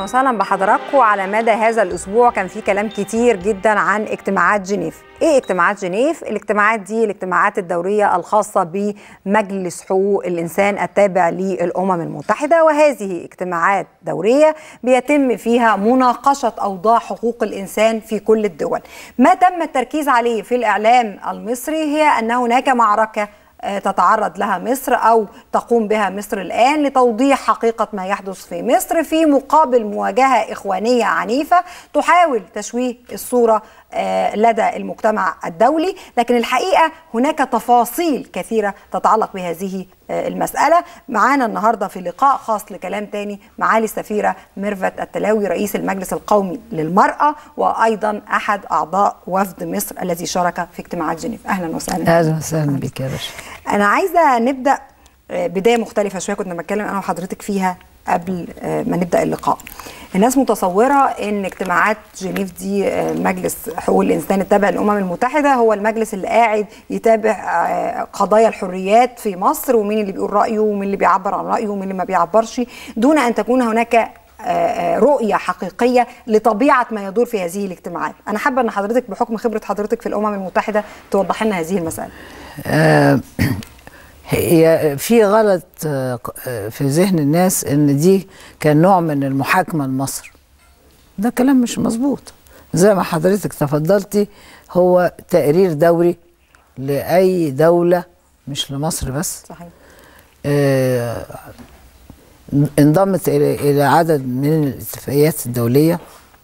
وسهلا بحضراتكم على مدى هذا الاسبوع كان في كلام كتير جدا عن اجتماعات جنيف ايه اجتماعات جنيف الاجتماعات دي الاجتماعات الدوريه الخاصه بمجلس حقوق الانسان التابع للامم المتحده وهذه اجتماعات دوريه بيتم فيها مناقشه اوضاع حقوق الانسان في كل الدول ما تم التركيز عليه في الاعلام المصري هي ان هناك معركه تتعرض لها مصر او تقوم بها مصر الان لتوضيح حقيقه ما يحدث في مصر في مقابل مواجهه اخوانيه عنيفه تحاول تشويه الصوره لدى المجتمع الدولي لكن الحقيقه هناك تفاصيل كثيره تتعلق بهذه المساله معانا النهارده في لقاء خاص لكلام تاني معالي السفيره ميرفت التلاوي رئيس المجلس القومي للمراه وايضا احد اعضاء وفد مصر الذي شارك في اجتماعات جنيف اهلا وسهلا اهلا وسهلا بك يا باشا انا عايزه نبدا بدايه مختلفه شويه كنا بنتكلم انا وحضرتك فيها قبل ما نبدا اللقاء الناس متصوره ان اجتماعات جنيف دي مجلس حقوق الانسان التابع للامم المتحده هو المجلس اللي قاعد يتابع قضايا الحريات في مصر ومين اللي بيقول رايه ومين اللي بيعبر عن رايه ومين اللي ما بيعبرش دون ان تكون هناك رؤية حقيقية لطبيعة ما يدور في هذه الاجتماعات أنا حابة أن حضرتك بحكم خبرة حضرتك في الأمم المتحدة توضح لنا هذه المسألة آه هي في غلط في ذهن الناس ان دي كان نوع من المحاكمه لمصر ده كلام مش مظبوط زي ما حضرتك تفضلتي هو تقرير دوري لاي دوله مش لمصر بس صحيح آه انضمت الى عدد من الاتفاقيات الدوليه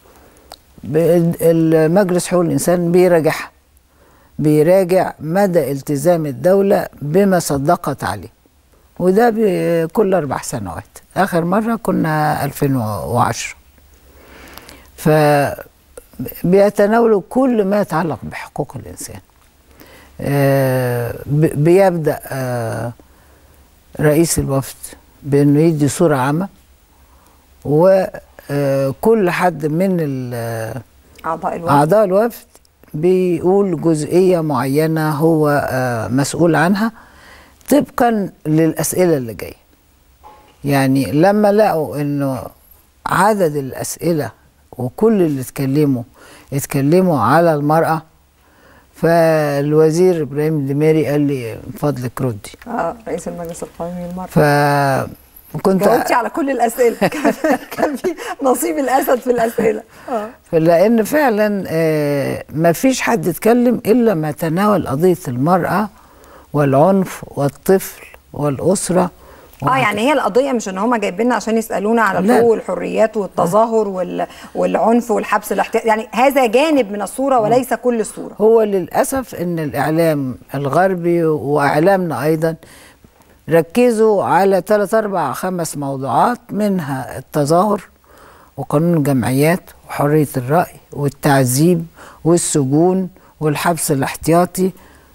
المجلس حقوق الانسان بيراجعها بيراجع مدى التزام الدولة بما صدقت عليه وده كل أربع سنوات آخر مرة كنا 2010 فبيتناولوا كل ما يتعلق بحقوق الإنسان بيبدأ رئيس الوفد بأنه يدي صورة عامة وكل حد من أعضاء الوفد أعضاء الوفد بيقول جزئية معينة هو مسؤول عنها طبقا للأسئلة اللي جاية يعني لما لقوا انه عدد الأسئلة وكل اللي اتكلموا اتكلموا على المرأة فالوزير ابراهيم دميري قال لي من فضلك ردي اه رئيس المجلس القومي للمرأة ف كنت جاوبتي على كل الاسئله كان في نصيب الاسد في الاسئله اه لان فعلا آه ما فيش حد اتكلم الا ما تناول قضيه المراه والعنف والطفل والاسره اه يعني هي القضيه مش ان هم جايبيننا عشان يسالونا على الحقوق والحريات والتظاهر وال... والعنف والحبس الاحتياطي يعني هذا جانب من الصوره وليس كل الصوره هو للاسف ان الاعلام الغربي واعلامنا ايضا ركزوا على ثلاث اربع خمس موضوعات منها التظاهر وقانون الجمعيات وحريه الراي والتعذيب والسجون والحبس الاحتياطي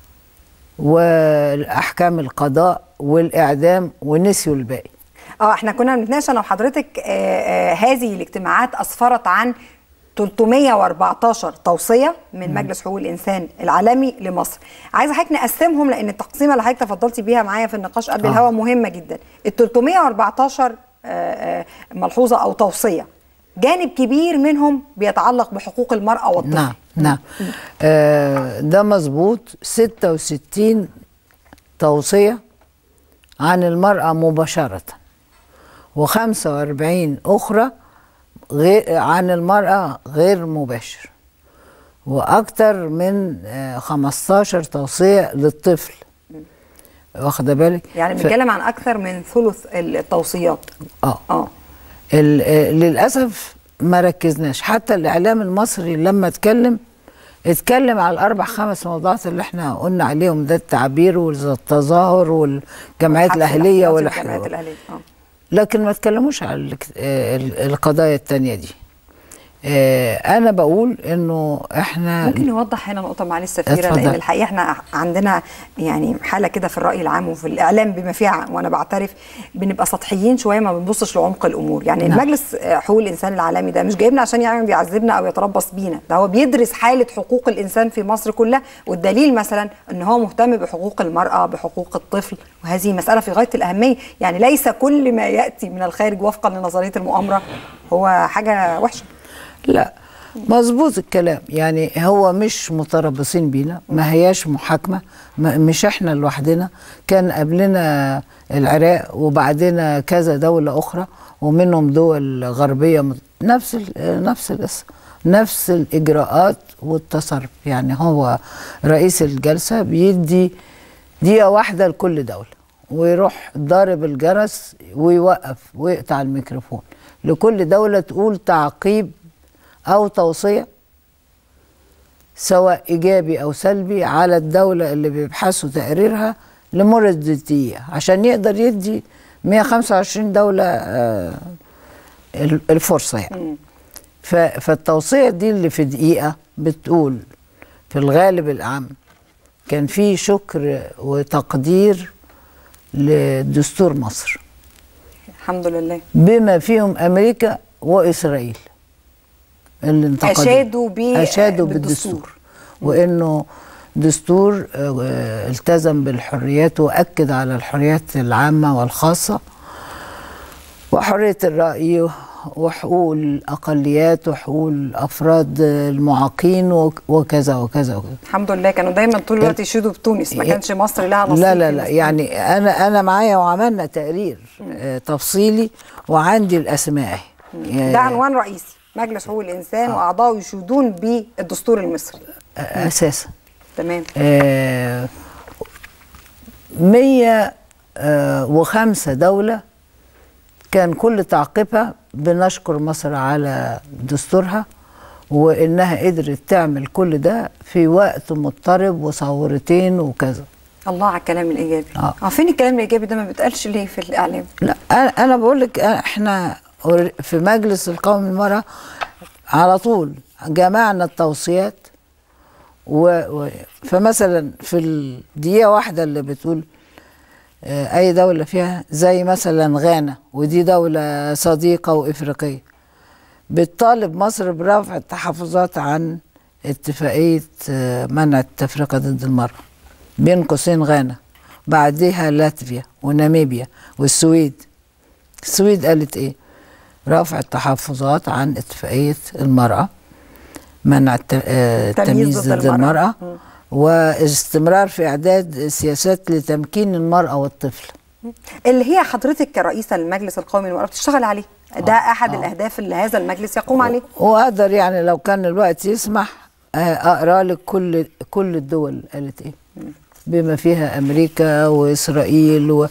واحكام القضاء والاعدام ونسيوا الباقي اه احنا كنا بنتناقش انا وحضرتك آه آه هذه الاجتماعات اسفرت عن 314 توصيه من مجلس حقوق الانسان العالمي لمصر عايزه حضرتك نقسمهم لان التقسيمه اللي حضرتك تفضلتي بيها معايا في النقاش قبل آه. الهوا مهمه جدا ال 314 ملحوظه او توصيه جانب كبير منهم بيتعلق بحقوق المراه والطفل نعم نعم آه ده مظبوط 66 توصيه عن المراه مباشره و45 اخرى غير عن المرأة غير مباشر وأكثر من 15 توصية للطفل واخده بالك يعني بنتكلم ف... عن أكثر من ثلث التوصيات اه اه للأسف ما ركزناش حتى الإعلام المصري لما اتكلم اتكلم على الأربع خمس موضوعات اللي احنا قلنا عليهم ده التعبير والتظاهر والجمعيات الأهلية والجمعيات الأهلية اه لكن ما تكلموش على القضايا التانية دي آه انا بقول انه احنا ممكن نوضح هنا نقطة معلش سفيرة اتفضل. لأن الحقيقة احنا عندنا يعني حالة كده في الرأي العام وفي الإعلام بما فيها وأنا بعترف بنبقى سطحيين شوية ما بنبصش لعمق الأمور يعني نعم. المجلس حقوق الإنسان العالمي ده مش جايبنا عشان يعني بيعذبنا أو يتربص بينا ده هو بيدرس حالة حقوق الإنسان في مصر كلها والدليل مثلا أن هو مهتم بحقوق المرأة بحقوق الطفل وهذه مسألة في غاية الأهمية يعني ليس كل ما يأتي من الخارج وفقا لنظرية المؤامرة هو حاجة وحشة لا مظبوط الكلام يعني هو مش متربصين بينا ما هياش محاكمة ما مش احنا لوحدنا كان قبلنا العراق وبعدنا كذا دولة أخرى ومنهم دول غربية مت- نفس ال- نفس الاسم نفس الإجراءات والتصرف يعني هو رئيس الجلسة بيدي دقيقة واحدة لكل دولة ويروح ضارب الجرس ويوقف ويقطع الميكروفون لكل دولة تقول تعقيب أو توصية سواء إيجابي أو سلبي على الدولة اللي بيبحثوا تقريرها لمدة دقيقة عشان يقدر يدي 125 دولة آه، ال- الفرصة يعني ف- فالتوصية دي اللي في دقيقة بتقول في الغالب الأعم كان في شكر وتقدير لدستور مصر الحمد لله بما فيهم امريكا واسرائيل اللي انتقدوا أشادوا ب- اشادوا بالدستور. بالدستور وانه دستور آه، التزم بالحريات واكد على الحريات العامه والخاصه وحريه الراي وحقوق الاقليات وحقوق الافراد المعاقين وك- وكذا وكذا وكذا الحمد لله كانوا دايما طول الوقت يشيدوا بتونس ما كانش مصر لها نصيب لا لا في لا المسألة. يعني انا انا معايا وعملنا تقرير آه، تفصيلي وعندي الاسماء اهي ده عنوان رئيسي مجلس حقوق الانسان واعضاء يشيدون بالدستور المصري آه، اساسا تمام آه، مية آه، وخمسة دولة كان كل تعقيبها بنشكر مصر على دستورها وإنها قدرت تعمل كل ده في وقت مضطرب وثورتين وكذا الله على الكلام الايجابي آه. اه فين الكلام الايجابي ده ما بيتقالش ليه في الاعلام لا انا انا بقول لك احنا في مجلس القومي للمراه على طول جمعنا التوصيات و... و... فمثلا في الدقيقه واحده اللي بتقول آه، اي دوله فيها زي مثلا غانا ودي دوله صديقه وافريقيه بتطالب مصر برفع التحفظات عن اتفاقيه آه، منع التفرقه ضد المراه بين قوسين غانا بعدها لاتفيا وناميبيا والسويد السويد قالت ايه رفع التحفظات عن اتفاقيه المراه منع الت- آه، تمييز التمييز ضد ضد المرأة. المراه مم. واستمرار في اعداد سياسات لتمكين المراه والطفل اللي هي حضرتك كرئيسه للمجلس القومي للمراه بتشتغل عليه ده احد آه. الاهداف اللي هذا المجلس يقوم عليه واقدر يعني لو كان الوقت يسمح آه، اقرا لك كل كل الدول قالت ايه بما فيها امريكا واسرائيل و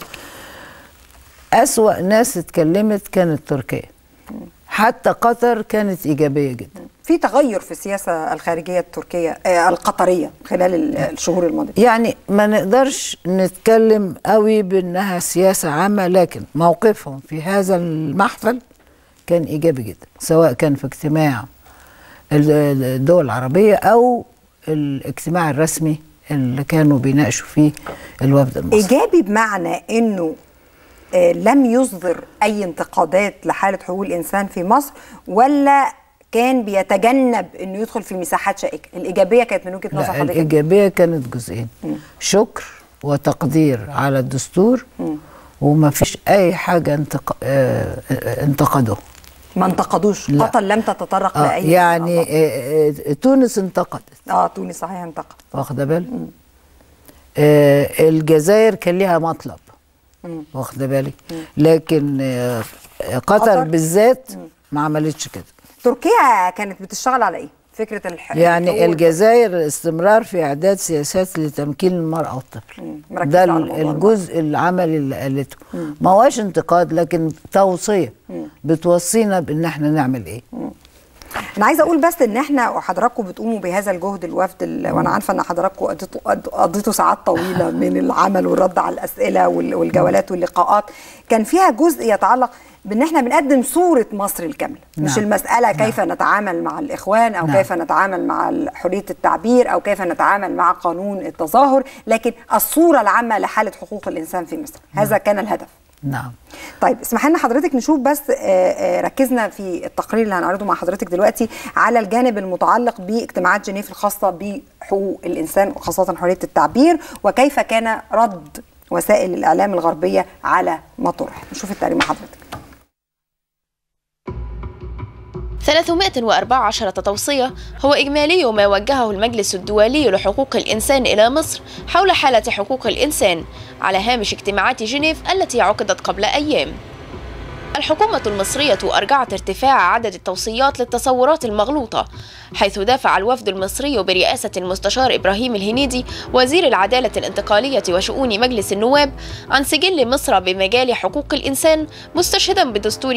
اسوا ناس اتكلمت كانت تركيا حتى قطر كانت ايجابيه جدا في تغير في السياسه الخارجيه التركيه آه القطريه خلال ال- الشهور الماضيه يعني ما نقدرش نتكلم قوي بانها سياسه عامه لكن موقفهم في هذا المحفل كان ايجابي جدا سواء كان في اجتماع ال- ال- الدول العربيه او الاجتماع الرسمي اللي كانوا بيناقشوا فيه الوفد المصري ايجابي بمعنى انه آه، لم يصدر اي انتقادات لحاله حقوق الانسان في مصر ولا كان بيتجنب انه يدخل في مساحات شائكه الايجابيه كانت من وجهه نظر لا حضرتك الايجابيه كانت جزئين شكر وتقدير على الدستور وما فيش اي حاجه انتق... آه، آه، انتقدوه ما انتقدوش لا. قطر لم تتطرق آه لاي يعني نقطة. آه، آه، تونس انتقدت اه تونس صحيح انتقد واخده بالك آه الجزائر كان ليها مطلب مم. واخده بالك لكن آه قطر, قطر؟ بالذات ما عملتش كده تركيا كانت بتشتغل على ايه فكره الح... يعني الحقوق- الجزائر استمرار في اعداد سياسات لتمكين المراه والطفل مم. مركزة ده على ال- الموضوع ده. الجزء العملي اللي قالته ما هوش انتقاد لكن توصيه بتوصينا بان احنا نعمل ايه انا عايزه اقول بس ان احنا وحضراتكم بتقوموا بهذا الجهد الوفد ال- وانا عارفه ان حضراتكم قضيتوا قض- قضيتوا ساعات طويله من العمل والرد على الاسئله وال- والجولات واللقاءات كان فيها جزء يتعلق بان احنا بنقدم صوره مصر الكامله مش نعم. المساله كيف نتعامل مع الاخوان او نعم. كيف نتعامل مع حريه التعبير او كيف نتعامل مع قانون التظاهر لكن الصوره العامه لحاله حقوق الانسان في مصر هذا كان الهدف نعم طيب اسمح لنا حضرتك نشوف بس آه، آه، ركزنا في التقرير اللي هنعرضه مع حضرتك دلوقتي على الجانب المتعلق باجتماعات جنيف الخاصة بحقوق الإنسان وخاصة حرية التعبير وكيف كان رد وسائل الإعلام الغربية على ما طرح نشوف التقرير مع حضرتك 314 توصية هو إجمالي ما وجهه المجلس الدولي لحقوق الإنسان إلى مصر حول حالة حقوق الإنسان على هامش اجتماعات جنيف التي عقدت قبل أيام الحكومة المصرية أرجعت ارتفاع عدد التوصيات للتصورات المغلوطة حيث دافع الوفد المصري برئاسة المستشار إبراهيم الهنيدي وزير العدالة الانتقالية وشؤون مجلس النواب عن سجل مصر بمجال حقوق الإنسان مستشهدا بدستور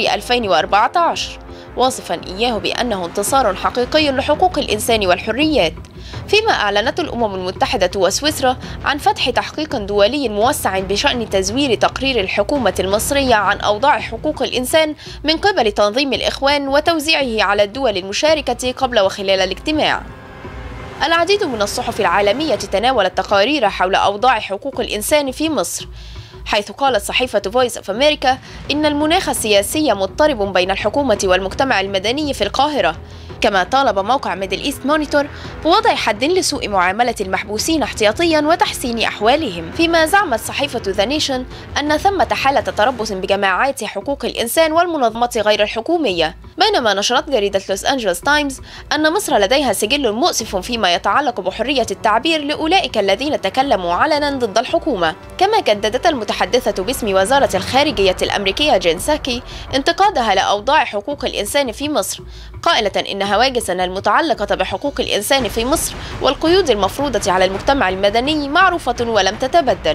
2014 واصفا إياه بأنه انتصار حقيقي لحقوق الإنسان والحريات فيما أعلنت الأمم المتحدة وسويسرا عن فتح تحقيق دولي موسع بشأن تزوير تقرير الحكومة المصرية عن أوضاع حقوق الإنسان من قبل تنظيم الإخوان وتوزيعه على الدول المشاركة قبل وخلال الاجتماع. العديد من الصحف العالمية تناولت تقارير حول أوضاع حقوق الإنسان في مصر حيث قالت صحيفة فويس أوف أمريكا إن المناخ السياسي مضطرب بين الحكومة والمجتمع المدني في القاهرة كما طالب موقع ميدل إيست مونيتور بوضع حد لسوء معاملة المحبوسين احتياطيا وتحسين أحوالهم فيما زعمت صحيفة ذا نيشن أن ثمة حالة تربص بجماعات حقوق الإنسان والمنظمات غير الحكومية بينما نشرت جريدة لوس أنجلوس تايمز أن مصر لديها سجل مؤسف فيما يتعلق بحرية التعبير لأولئك الذين تكلموا علنا ضد الحكومة كما جددت المتحدثة باسم وزارة الخارجية الأمريكية جين ساكي انتقادها لأوضاع حقوق الإنسان في مصر قائلة إن هواجسنا المتعلقة بحقوق الإنسان في مصر والقيود المفروضة على المجتمع المدني معروفة ولم تتبدل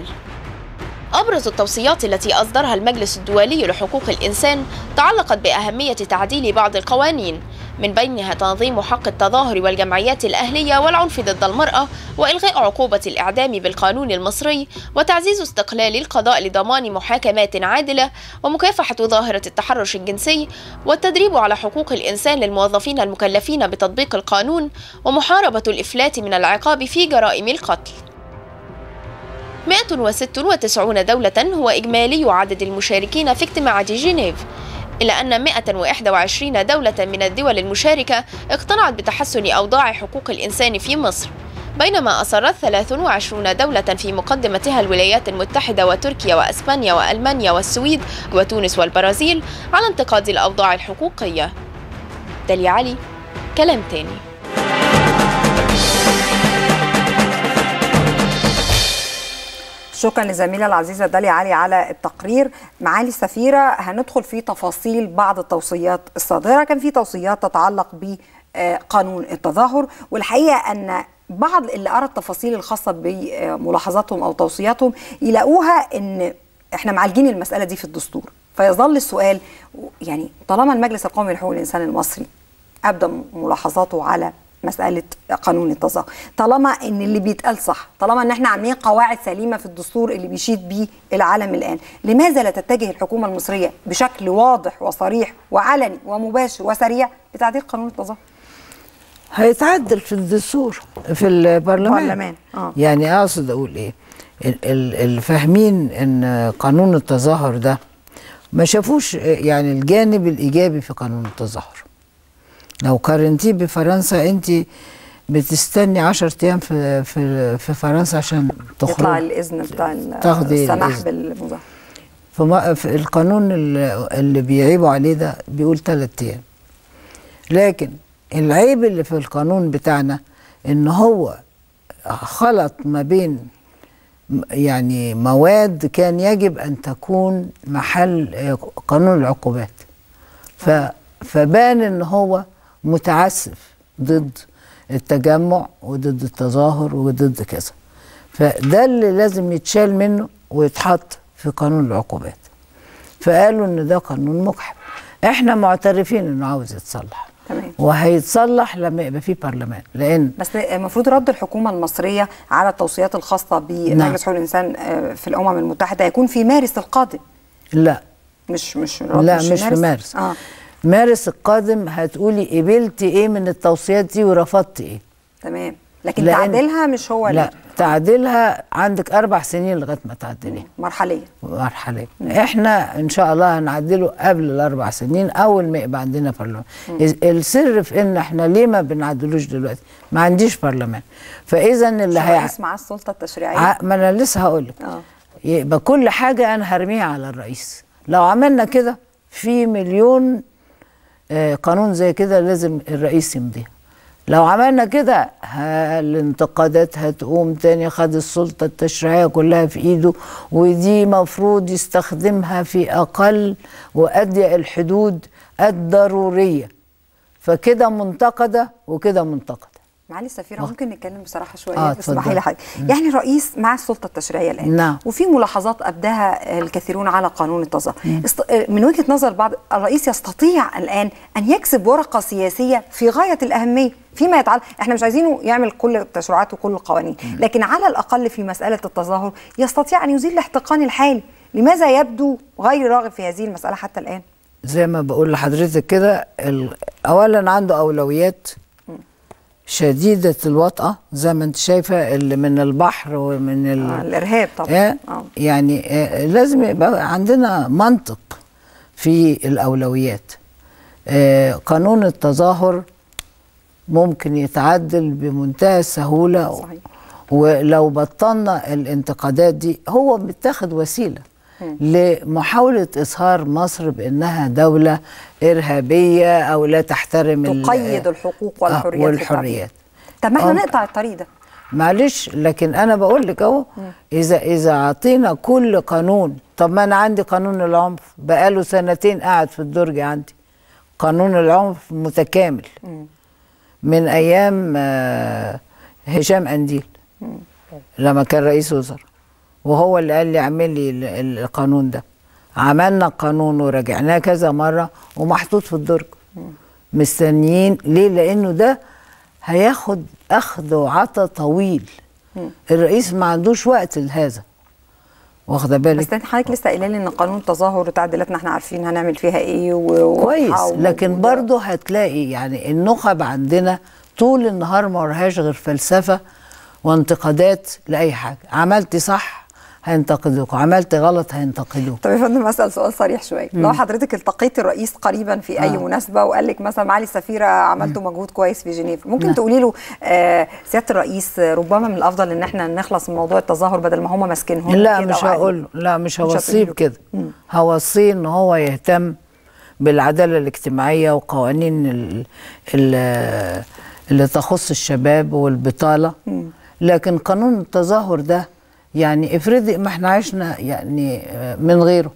أبرز التوصيات التي أصدرها المجلس الدولي لحقوق الإنسان تعلقت بأهمية تعديل بعض القوانين من بينها تنظيم حق التظاهر والجمعيات الأهلية والعنف ضد المرأة وإلغاء عقوبة الإعدام بالقانون المصري وتعزيز استقلال القضاء لضمان محاكمات عادلة ومكافحة ظاهرة التحرش الجنسي والتدريب على حقوق الإنسان للموظفين المكلفين بتطبيق القانون ومحاربة الإفلات من العقاب في جرائم القتل 196 دولة هو إجمالي عدد المشاركين في اجتماعات جنيف إلا أن 121 دولة من الدول المشاركة اقتنعت بتحسن أوضاع حقوق الإنسان في مصر بينما أصرت 23 دولة في مقدمتها الولايات المتحدة وتركيا وأسبانيا وألمانيا والسويد وتونس والبرازيل على انتقاد الأوضاع الحقوقية داليا علي كلام تاني شكرا لزميلة العزيزة داليا علي على التقرير معالي السفيرة هندخل في تفاصيل بعض التوصيات الصادرة كان في توصيات تتعلق بقانون التظاهر والحقيقة أن بعض اللي قرأ التفاصيل الخاصة بملاحظاتهم أو توصياتهم يلاقوها أن احنا معالجين المسألة دي في الدستور فيظل السؤال يعني طالما المجلس القومي لحقوق الإنسان المصري أبدى ملاحظاته على مسألة قانون التظاهر طالما ان اللي بيتقال صح طالما ان احنا عاملين قواعد سليمة في الدستور اللي بيشيد بيه العالم الآن لماذا لا تتجه الحكومة المصرية بشكل واضح وصريح وعلني ومباشر وسريع لتعديل قانون التظاهر هيتعدل في الدستور في البرلمان البرلمان، آه. يعني اقصد اقول ايه ال- ال- الفاهمين ان قانون التظاهر ده ما شافوش يعني الجانب الايجابي في قانون التظاهر لو قارنتيه بفرنسا انت بتستني 10 ايام في في في فرنسا عشان يطلع تخرج الإذن بتاع ال- تاخدي السماح الإذن. بالمظاهرة فما في القانون اللي اللي بيعيبوا عليه ده بيقول ثلاث ايام لكن العيب اللي في القانون بتاعنا ان هو خلط ما بين م- يعني مواد كان يجب ان تكون محل آه، قانون العقوبات ف فبان ان هو متعسف ضد التجمع وضد التظاهر وضد كذا فده اللي لازم يتشال منه ويتحط في قانون العقوبات فقالوا ان ده قانون مجحف احنا معترفين انه عاوز يتصلح تمام. وهيتصلح لما يبقى في برلمان لان بس المفروض رد الحكومه المصريه على التوصيات الخاصه بمجلس نعم. حقوق الانسان آه، في الامم المتحده يكون في مارس القادم لا مش مش لا مش في مارس اه مارس القادم هتقولي قبلتي ايه من التوصيات دي ورفضتي ايه تمام لكن لأن- تعديلها مش هو لا تعديلها عندك اربع سنين لغايه ما تعدليه مرحليه مرحلة احنا ان شاء الله هنعدله قبل الاربع سنين اول ما يبقى عندنا برلمان السر في ان احنا ليه ما بنعدلوش دلوقتي ما عنديش برلمان فاذا اللي هي الرئيس معاه السلطه التشريعيه ع- ما انا لسه هقول لك اه يبقى كل حاجه انا هرميها على الرئيس لو عملنا كده في مليون آه، قانون زي كده لازم الرئيس يمضيها لو عملنا كده ه- الانتقادات هتقوم تاني خد السلطة التشريعية كلها في ايده ودي مفروض يستخدمها في اقل وأضيق الحدود الضرورية فكده منتقدة وكده منتقدة معالي السفيرة ممكن نتكلم بصراحة شوية آه، بس اسمحي اتفضلي. لي حاجة يعني الرئيس مع السلطة التشريعية الآن نعم. وفي ملاحظات أبداها الكثيرون على قانون التظاهر است... من وجهة نظر البعض الرئيس يستطيع الآن أن يكسب ورقة سياسية في غاية الأهمية فيما يتعلق احنا مش عايزينه يعمل كل التشريعات وكل القوانين لكن على الأقل في مسألة التظاهر يستطيع أن يزيل الاحتقان الحالي لماذا يبدو غير راغب في هذه المسألة حتى الآن زي ما بقول لحضرتك كده ال- اولا عنده اولويات شديده الوطأه زي ما انت شايفه اللي من البحر ومن ال... آه الإرهاب طبعا آه آه. يعني آه لازم يبقى عندنا منطق في الاولويات آه قانون التظاهر ممكن يتعدل بمنتهى السهوله صحيح. ولو بطلنا الانتقادات دي هو بيتاخد وسيله لمحاولة إظهار مصر بأنها دولة إرهابية أو لا تحترم ال- تقيد الحقوق آه، والحريات في والحريات طب ما احنا آه. نقطع الطريق ده معلش لكن انا بقول لك اهو اذا اذا اعطينا كل قانون طب ما انا عندي قانون العنف بقاله سنتين قاعد في الدرج عندي قانون العنف متكامل من ايام آه، هشام انديل لما كان رئيس وزراء وهو اللي قال لي اعمل لي ال- ال- القانون ده عملنا القانون وراجعناه كذا مره ومحطوط في الدرج مستنيين ليه لانه ده هياخد اخذ وعطى طويل الرئيس ما عندوش وقت لهذا واخده بالك بس انت حضرتك لسه قايله لي ان قانون التظاهر وتعديلاتنا احنا عارفين هنعمل فيها ايه و- كويس وواضحة لكن وموجودة. برضه هتلاقي يعني النخب عندنا طول النهار ما وراهاش غير فلسفه وانتقادات لاي حاجه عملتي صح هينتقدوك عملت غلط هينتقدوك طب يا فندم اسال سؤال صريح شويه لو حضرتك التقيت الرئيس قريبا في اي آه. مناسبه وقال لك مثلا معالي السفيره عملتوا مجهود كويس في جنيف ممكن تقولي له آه سياده الرئيس آه، ربما من الافضل ان احنا نخلص من موضوع التظاهر بدل ما هم ماسكينهم لا كده مش وعادي. هقول له لا مش هتقولي هوصيه له بكده هوصيه ان هو يهتم بالعداله الاجتماعيه وقوانين ال- ال- اللي تخص الشباب والبطاله لكن قانون التظاهر ده يعني افرضي ما احنا عشنا يعني آه، من غيره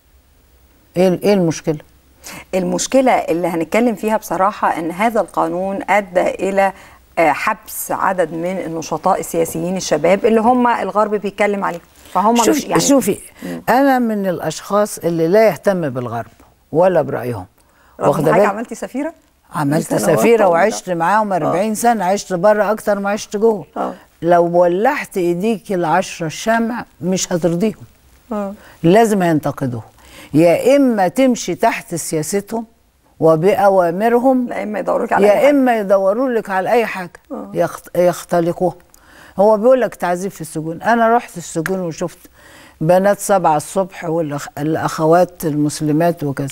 ايه ايه المشكله المشكله اللي هنتكلم فيها بصراحه ان هذا القانون ادى الى آه، حبس عدد من النشطاء السياسيين الشباب اللي هم الغرب بيتكلم عليهم فهم مش شوفي يعني شوفي انا من الاشخاص اللي لا يهتم بالغرب ولا برايهم رغم واخده إن حضرتك بالك عملتي سفيره عملت سنوات سفيرة طويلة. وعشت معاهم 40 سنة عشت بره أكتر ما عشت جوه آه. لو ولحت إيديك العشرة الشمع مش هترضيهم آه. لازم ينتقدوه يا إما تمشي تحت سياستهم وبأوامرهم لا اما يدوروا لك على أي يا حاجة. إما يدوروا لك على أي حاجة يخت... يختلقوها هو بيقول لك تعذيب في السجون أنا رحت السجون وشفت بنات سبعة الصبح والأخوات المسلمات وكذا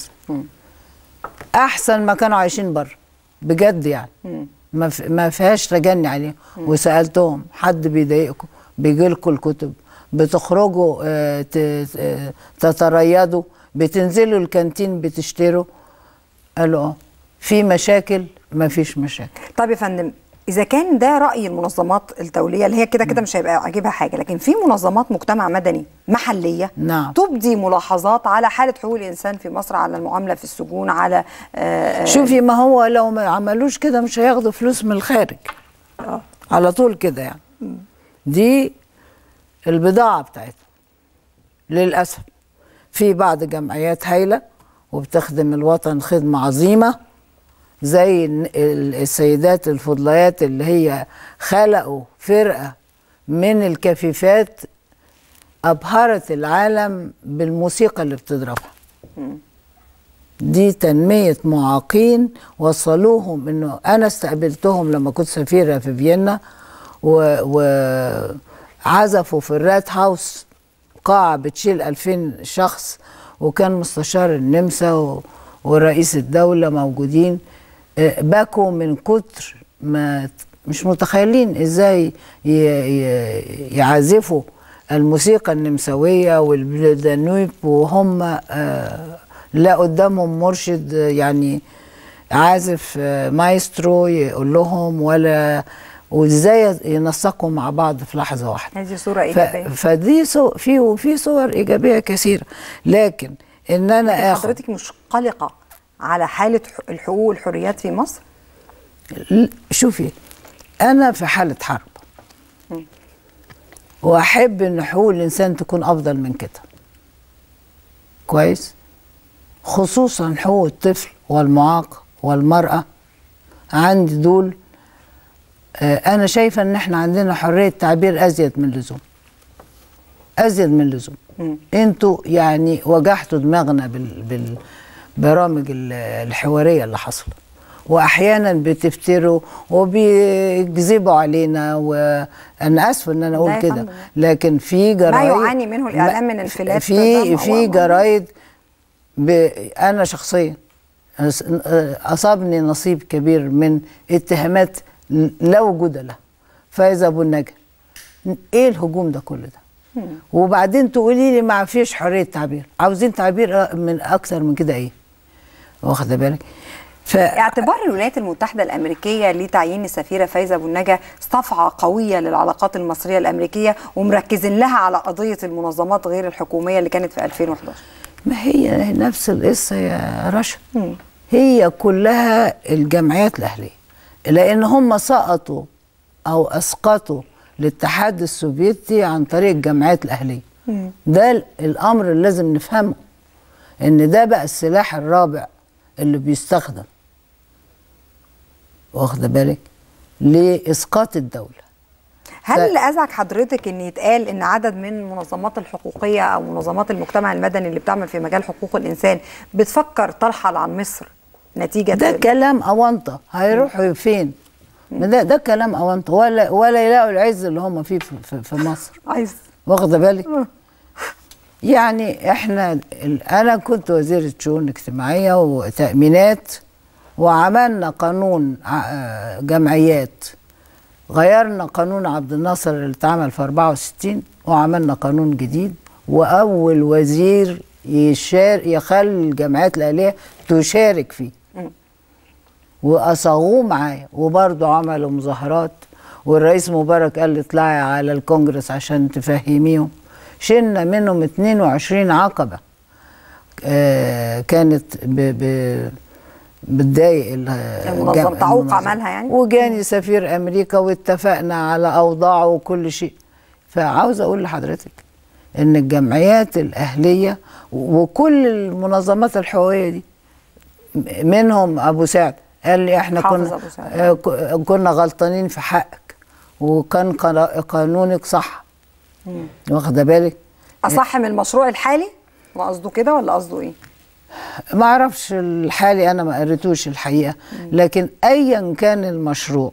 احسن ما كانوا عايشين بره بجد يعني ما ف- ما فيهاش تجني عليهم وسالتهم حد بيضايقكم بيجي لكم الكتب بتخرجوا آه، ت- آه، تتريضوا بتنزلوا الكانتين بتشتروا قالوا اه في مشاكل ما فيش مشاكل طيب يا فندم اذا كان ده راي المنظمات الدوليه اللي هي كده كده مش هيبقى عاجبها حاجه لكن في منظمات مجتمع مدني محليه نعم. تبدي ملاحظات على حاله حقوق الانسان في مصر على المعامله في السجون على آه، آه، شوفي ما هو لو ما عملوش كده مش هياخدوا فلوس من الخارج آه. على طول كده يعني دي البضاعة بتاعتهم للأسف في بعض جمعيات هايلة وبتخدم الوطن خدمة عظيمة زي ال- ال- السيدات الفضليات اللي هي خلقوا فرقة من الكفيفات أبهرت العالم بالموسيقى اللي بتضربها دي تنمية معاقين وصلوهم انه انا استقبلتهم لما كنت سفيرة في فيينا وعزفوا في الرات هاوس قاعة بتشيل 2000 شخص وكان مستشار النمسا و- ورئيس الدولة موجودين آه، بكوا من كتر ما مش متخيلين ازاي ي- ي- يعزفوا الموسيقى النمساوية والبلدانويب وهم آه، لا قدامهم مرشد آه، يعني عازف آه، مايسترو يقول لهم ولا وازاي ينسقوا مع بعض في لحظة واحدة هذه صوره ف- ايجابيه فدي سو في وفي صور ايجابيه كثيره لكن ان انا اخد حضرتك مش قلقه على حاله ح- الحقوق والحريات في مصر ل- شوفي انا في حاله حرب واحب ان حقوق الانسان تكون افضل من كده كويس خصوصا حقوق الطفل والمعاق والمراه عندي دول آه، انا شايفه ان احنا عندنا حريه تعبير ازيد من اللزوم ازيد من اللزوم انتوا يعني وجعتوا دماغنا بال بالبرامج ال- الحواريه اللي حصلت واحيانا بتفتروا وبيكذبوا علينا وانا اسفه ان انا لا اقول يا كده فندم. لكن في جرايد يعاني منه الإعلام من انفلات في دم في و- جرايد ب... انا شخصيا أص- اصابني نصيب كبير من اتهامات لا وجود لها فايزه ابو النجا ايه الهجوم ده كله ده وبعدين تقولي لي ما فيش حريه تعبير عاوزين تعبير من اكثر من كده ايه واخده بالك ف اعتبار الولايات المتحدة الأمريكية لتعيين السفيرة فايزة أبو النجا صفعة قوية للعلاقات المصرية الأمريكية ومركزين لها على قضية المنظمات غير الحكومية اللي كانت في 2011 ما هي نفس القصة يا رشا هي كلها الجمعيات الأهلية لأن هم سقطوا أو أسقطوا الاتحاد السوفيتي عن طريق الجمعيات الأهلية ده ال- الأمر اللي لازم نفهمه إن ده بقى السلاح الرابع اللي بيستخدم واخده بالك لإسقاط الدولة هل ف- اللي أزعج حضرتك أن يتقال أن عدد من المنظمات الحقوقية أو منظمات المجتمع المدني اللي بتعمل في مجال حقوق الإنسان بتفكر ترحل عن مصر نتيجة ده كلام أونطة هيروحوا فين؟ ما ده ده كلام أونطة ولا ولا يلاقوا العز اللي هم فيه في, في, في مصر عايز واخده بالك؟ يعني احنا ال- انا كنت وزيرة شؤون اجتماعية وتأمينات وعملنا قانون ع- آه، جمعيات غيرنا قانون عبد الناصر اللي اتعمل في 64 وعملنا قانون جديد واول وزير يشار يخلي الجمعيات الاهليه تشارك فيه واصاغوه معايا وبرضه عملوا مظاهرات والرئيس مبارك قال لي اطلعي على الكونجرس عشان تفهميهم شلنا منهم 22 عقبه آه كانت ب ب بتضايق ال- المنظمة الجم- تعوق المنظمة. عملها يعني؟ وجاني سفير امريكا واتفقنا على اوضاعه وكل شيء فعاوز اقول لحضرتك ان الجمعيات الاهليه وكل المنظمات الحقوقيه دي منهم ابو سعد قال لي احنا حافظ كنا أبو سعد. آه، ك- كنا غلطانين في حقك وكان قرا- قانونك صح واخده بالك أصح من المشروع الحالي ما قصده كده ولا قصده إيه؟ ما اعرفش الحالي انا ما قريتوش الحقيقه لكن ايا كان المشروع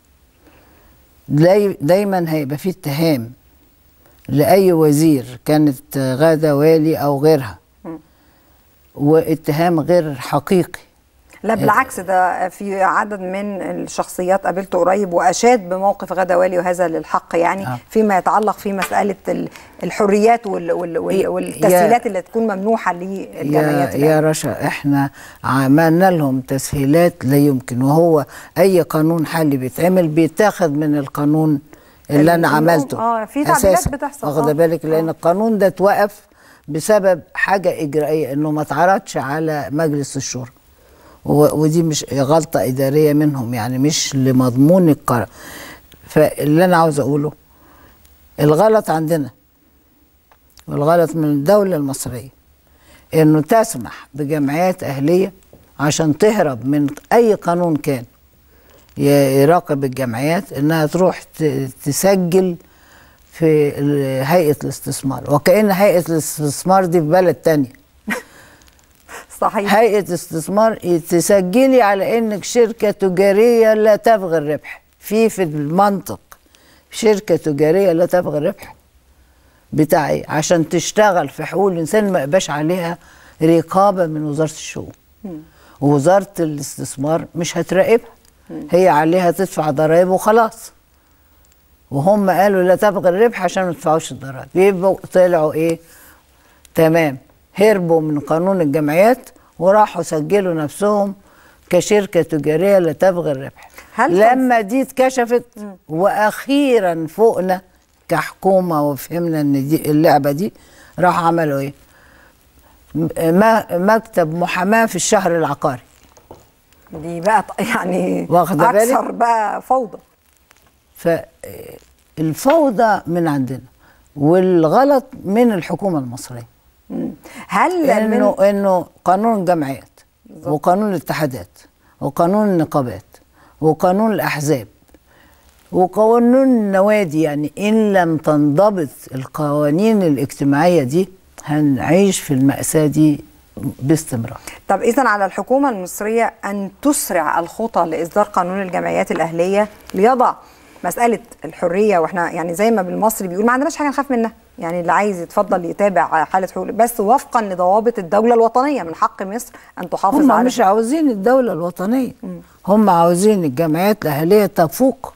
داي- دايما هيبقى فيه اتهام لاي وزير كانت غاده والي او غيرها واتهام غير حقيقي لا بالعكس ده في عدد من الشخصيات قابلته قريب واشاد بموقف غدا والي وهذا للحق يعني آه. فيما يتعلق في مساله ال- الحريات وال وال وال يا- والتسهيلات اللي تكون ممنوحه يا, للجمعيات يا رشا احنا عملنا لهم تسهيلات لا يمكن وهو اي قانون حالي بيتعمل بيتاخد من القانون اللي انا اللي- عملته آه، في تعديلات أساساً. بتحصل، واخده آه. بالك لان آه. القانون ده اتوقف بسبب حاجه اجرائيه انه ما اتعرضش على مجلس الشورى و- ودي مش غلطه اداريه منهم يعني مش لمضمون القرار فاللي انا عاوز اقوله الغلط عندنا والغلط من الدوله المصريه انه تسمح بجمعيات اهليه عشان تهرب من اي قانون كان ي- يراقب الجمعيات انها تروح ت- تسجل في ال- هيئه الاستثمار وكأن هيئه الاستثمار دي في بلد تانية صحيح هيئه استثمار تسجلي على انك شركه تجاريه لا تبغي الربح في في المنطق شركه تجاريه لا تبغي الربح بتاع ايه عشان تشتغل في حقوق الانسان ما يبقاش عليها رقابه من وزاره الشؤون ووزاره الاستثمار مش هتراقبها هي عليها تدفع ضرائب وخلاص وهم قالوا لا تبغي الربح عشان ما تدفعوش الضرائب يبقوا طلعوا ايه تمام هربوا من قانون الجمعيات وراحوا سجلوا نفسهم كشركه تجاريه لا تبغي الربح هل لما دي اتكشفت واخيرا فوقنا كحكومه وفهمنا ان دي اللعبه دي راح عملوا ايه م- ما- مكتب محاماه في الشهر العقاري دي بقى ط- يعني واخدة بالك؟ اكثر بقى فوضى فالفوضى من عندنا والغلط من الحكومه المصريه هل انه من انه قانون الجمعيات وقانون الاتحادات وقانون النقابات وقانون الاحزاب وقانون النوادي يعني ان لم تنضبط القوانين الاجتماعيه دي هنعيش في المأساة دي باستمرار طب اذا على الحكومه المصريه ان تسرع الخطى لاصدار قانون الجمعيات الاهليه ليضع مساله الحريه واحنا يعني زي ما بالمصري بيقول ما عندناش حاجه نخاف منها يعني اللي عايز يتفضل يتابع حاله حقوق بس وفقا لضوابط الدوله الوطنيه من حق مصر ان تحافظ هم على مش عاوزين الدولة الوطنية هم عاوزين الجمعيات الأهلية تفوق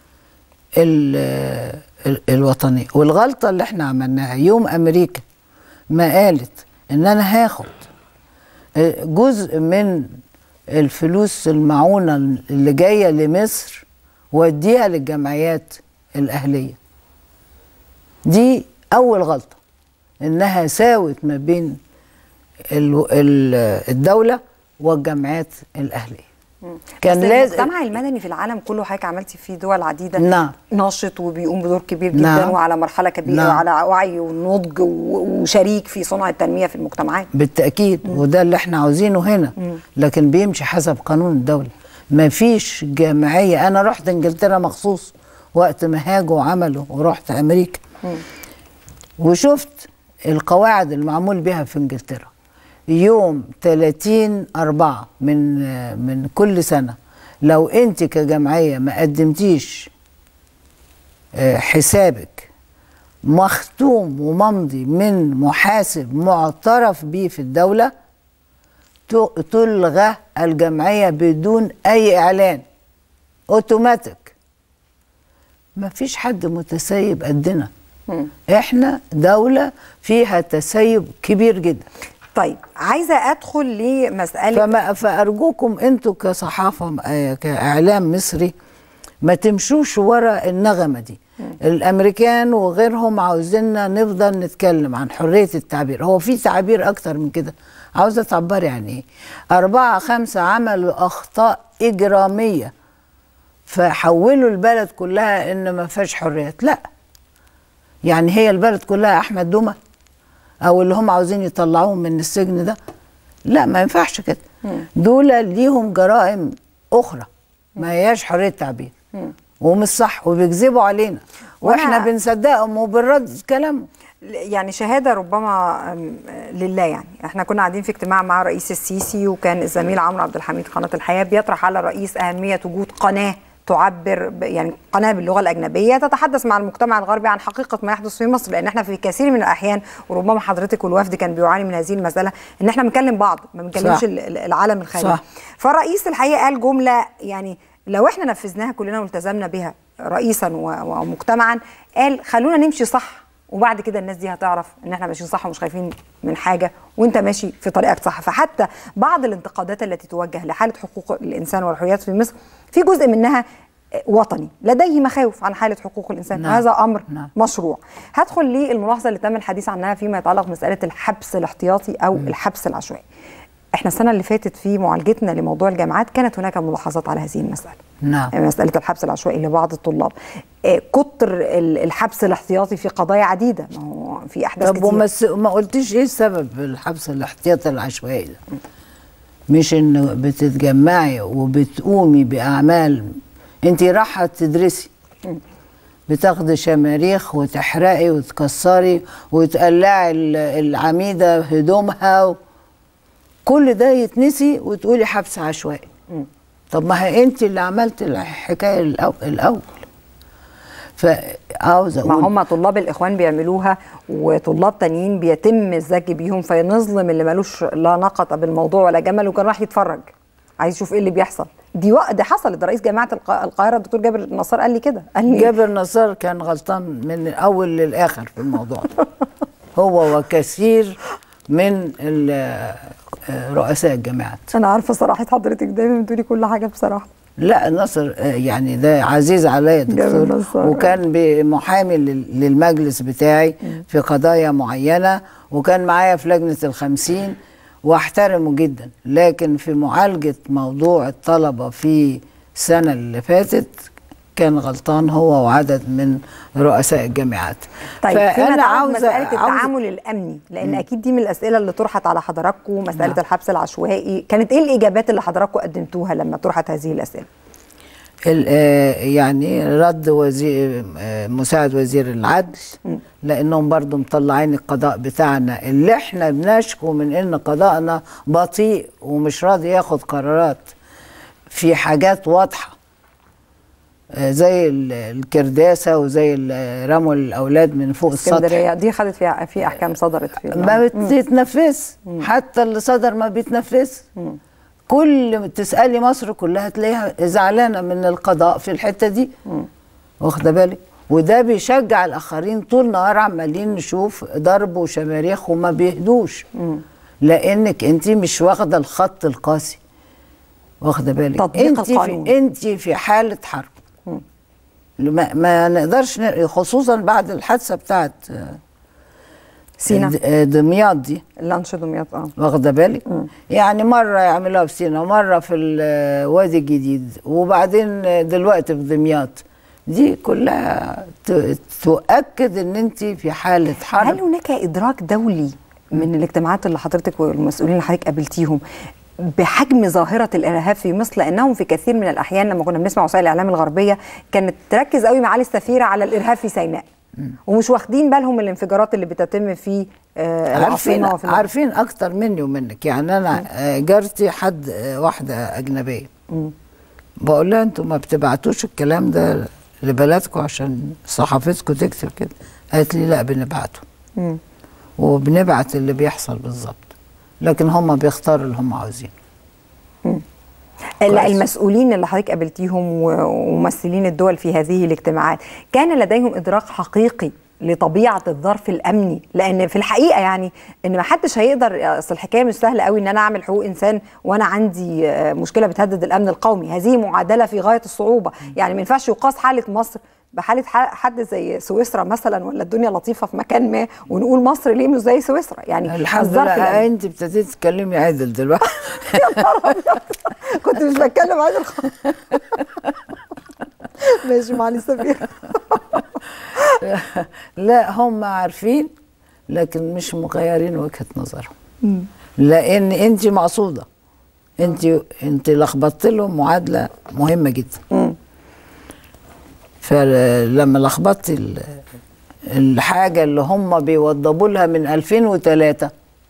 ال- ال- الوطنية والغلطة اللي احنا عملناها يوم أمريكا ما قالت إن أنا هاخد جزء من الفلوس المعونة اللي جاية لمصر واديها للجمعيات الأهلية دي أول غلطة إنها ساوت ما بين ال- ال- الدولة والجمعيات الأهلية كان بس لازم المجتمع المدني في العالم كله حضرتك عملتي فيه دول عديده نعم. ناشط وبيقوم بدور كبير جدا نعم. وعلى مرحله كبيره نعم. وعلى وعي ونضج و- وشريك في صنع التنميه في المجتمعات بالتأكيد وده اللي احنا عاوزينه هنا لكن بيمشي حسب قانون الدولة ما فيش جمعية أنا رحت إنجلترا مخصوص وقت ما هاجوا وعملوا ورحت أمريكا وشفت القواعد المعمول بها في إنجلترا يوم 30 أربعة من من كل سنة لو أنت كجمعية ما قدمتيش آه، حسابك مختوم وممضي من محاسب معترف به في الدولة ت- تلغى الجمعية بدون أي إعلان أوتوماتيك ما فيش حد متسيب قدنا احنا دولة فيها تسيب كبير جدا طيب عايزه ادخل لمساله فما فأرجوكم انتوا كصحافة آه، كإعلام مصري ما تمشوش ورا النغمة دي الأمريكان وغيرهم عاوزيننا نفضل نتكلم عن حرية التعبير هو في تعبير أكتر من كده عاوزة تعبري عن إيه أربعة خمسة عملوا أخطاء إجرامية فحولوا البلد كلها إن ما فيهاش حريات لا يعني هي البلد كلها أحمد دومة أو اللي هم عاوزين يطلعوهم من السجن ده لا ما ينفعش كده دول ليهم جرائم أخرى ما هياش حرية تعبير ومش صح وبيكذبوا علينا واحنا وأنا- بنصدقهم وبنرد كلامهم يعني شهاده ربما أم، لله يعني احنا كنا قاعدين في اجتماع مع رئيس السيسي وكان الزميل عمرو عبد الحميد قناه الحياه بيطرح على الرئيس اهميه وجود قناه تعبر ب- يعني قناه باللغه الاجنبيه تتحدث مع المجتمع الغربي عن حقيقه ما يحدث في مصر لان احنا في كثير من الاحيان وربما حضرتك والوفد كان بيعاني من هذه المساله ان احنا بنكلم بعض ما بنكلمش صح. ال- ال- العالم الخارجي صح. فالرئيس الحقيقه قال جمله يعني لو احنا نفذناها كلنا والتزمنا بها رئيسا و- ومجتمعا قال خلونا نمشي صح وبعد كده الناس دي هتعرف ان احنا ماشيين صح ومش خايفين من حاجه وانت ماشي في طريقك صح فحتى بعض الانتقادات التي توجه لحاله حقوق الانسان والحريات في مصر في جزء منها وطني لديه مخاوف عن حاله حقوق الانسان نعم. هذا امر نعم. مشروع هدخل للملاحظه اللي تم الحديث عنها فيما يتعلق بمساله الحبس الاحتياطي او الحبس العشوائي احنا السنه اللي فاتت في معالجتنا لموضوع الجامعات كانت هناك ملاحظات على هذه المساله نعم. مساله الحبس العشوائي لبعض الطلاب آه، كتر ال- الحبس الاحتياطي في قضايا عديده ما هو في احداث طب كتير وما س- ما قلتيش ايه سبب الحبس الاحتياطي العشوائي ده مش ان بتتجمعي وبتقومي باعمال انت رايحه تدرسي بتاخدي شماريخ وتحرقي وتكسري وتقلعي ال- العميده هدومها و... كل ده يتنسي وتقولي حبس عشوائي طب ما هي انت اللي عملت الحكايه الأو- الاول فعاوزه ما اقول هم طلاب الاخوان بيعملوها وطلاب تانيين بيتم الزج بيهم فينظلم اللي ملوش لا نقط بالموضوع ولا جمل وكان راح يتفرج عايز يشوف ايه اللي بيحصل دي وقت دي حصلت ده رئيس جامعه الق- القاهره الدكتور جابر النصار قال لي كده قال لي جابر نصار كان غلطان من الاول للاخر في الموضوع ده هو وكثير من ال- رؤساء الجامعات انا عارفه صراحه حضرتك دايما بتقولي كل حاجه بصراحه لا نصر آه، يعني ده عزيز عليا جابر دكتور نصار. وكان ب- محامي لل- للمجلس بتاعي في قضايا معينة وكان معايا في لجنة الخمسين واحترمه جدا لكن في معالجة موضوع الطلبة في السنة اللي فاتت كان غلطان هو وعدد من رؤساء الجامعات طيب فيما يتعلق مساله التعامل الامني لان اكيد دي من الاسئله اللي طرحت على حضراتكم مساله نعم. الحبس العشوائي كانت ايه الاجابات اللي حضراتكم قدمتوها لما طرحت هذه الاسئله ال- آه، يعني رد وزير آه، مساعد وزير العدل لانهم برضو مطلعين القضاء بتاعنا اللي احنا بنشكو من ان قضاءنا بطيء ومش راضي ياخد قرارات في حاجات واضحه آه، زي ال- الكرداسه وزي ال- رموا الاولاد من فوق السطح اسكندريه دي خدت فيها في احكام صدرت في ما بتتنفذ حتى اللي صدر ما بيتنفذ كل ما تسالي مصر كلها تلاقيها زعلانه من القضاء في الحته دي واخده بالك وده بيشجع الاخرين طول النهار عمالين نشوف ضرب وشماريخ وما بيهدوش لانك انت مش واخده الخط القاسي واخده بالك تطبيق انت القانون. في انت في حاله حرب ما, ما نقدرش ن- خصوصا بعد الحادثه بتاعت آه، سينا د- دمياط دي لانش دمياط اه واخده بالك يعني مره يعملوها في سينا مره في الوادي الجديد وبعدين دلوقتي في دمياط دي كلها ت- تؤكد ان انت في حاله هل حرب هناك ادراك دولي من الاجتماعات اللي حضرتك والمسؤولين اللي حضرتك قابلتيهم بحجم ظاهره الارهاب في مصر لانهم في كثير من الاحيان لما كنا بنسمع وسائل الاعلام الغربيه كانت تركز قوي معالي السفيره على الارهاب في سيناء ومش واخدين بالهم من الانفجارات اللي بتتم في آه، عارفين العاصمه وفي عارفين اكتر مني ومنك يعني انا آه، جارتي حد آه، واحده اجنبيه بقول لها انتوا ما بتبعتوش الكلام ده لبلدكم عشان صحافتكم تكتب كده قالت لي لا بنبعته مم. وبنبعت اللي بيحصل بالظبط لكن هم بيختاروا اللي هم عاوزينه لا كويس. المسؤولين اللي حضرتك قابلتيهم و- وممثلين الدول في هذه الاجتماعات كان لديهم ادراك حقيقي لطبيعه الظرف الامني لان في الحقيقه يعني ان ما حدش هيقدر اصل الحكايه مش سهله قوي ان انا اعمل حقوق انسان وانا عندي آه، مشكله بتهدد الامن القومي هذه معادله في غايه الصعوبه يعني ما ينفعش يقاس حاله مصر بحاله ح- حد زي سويسرا مثلا ولا الدنيا لطيفه في مكان ما ونقول مصر ليه مش زي سويسرا يعني الحمد الظرف لله الأمني. انت ابتديت تتكلمي عدل دلوقتي يا نهار أبيض. كنت مش بتكلم عن الخ... ماشي معلش سفير لا هم عارفين لكن مش مغيرين وجهه نظرهم لان انت مقصوده انت انت لخبطت لهم معادله مهمه جدا فلما لخبطت ال- الحاجه اللي هم بيوضبوا لها من 2003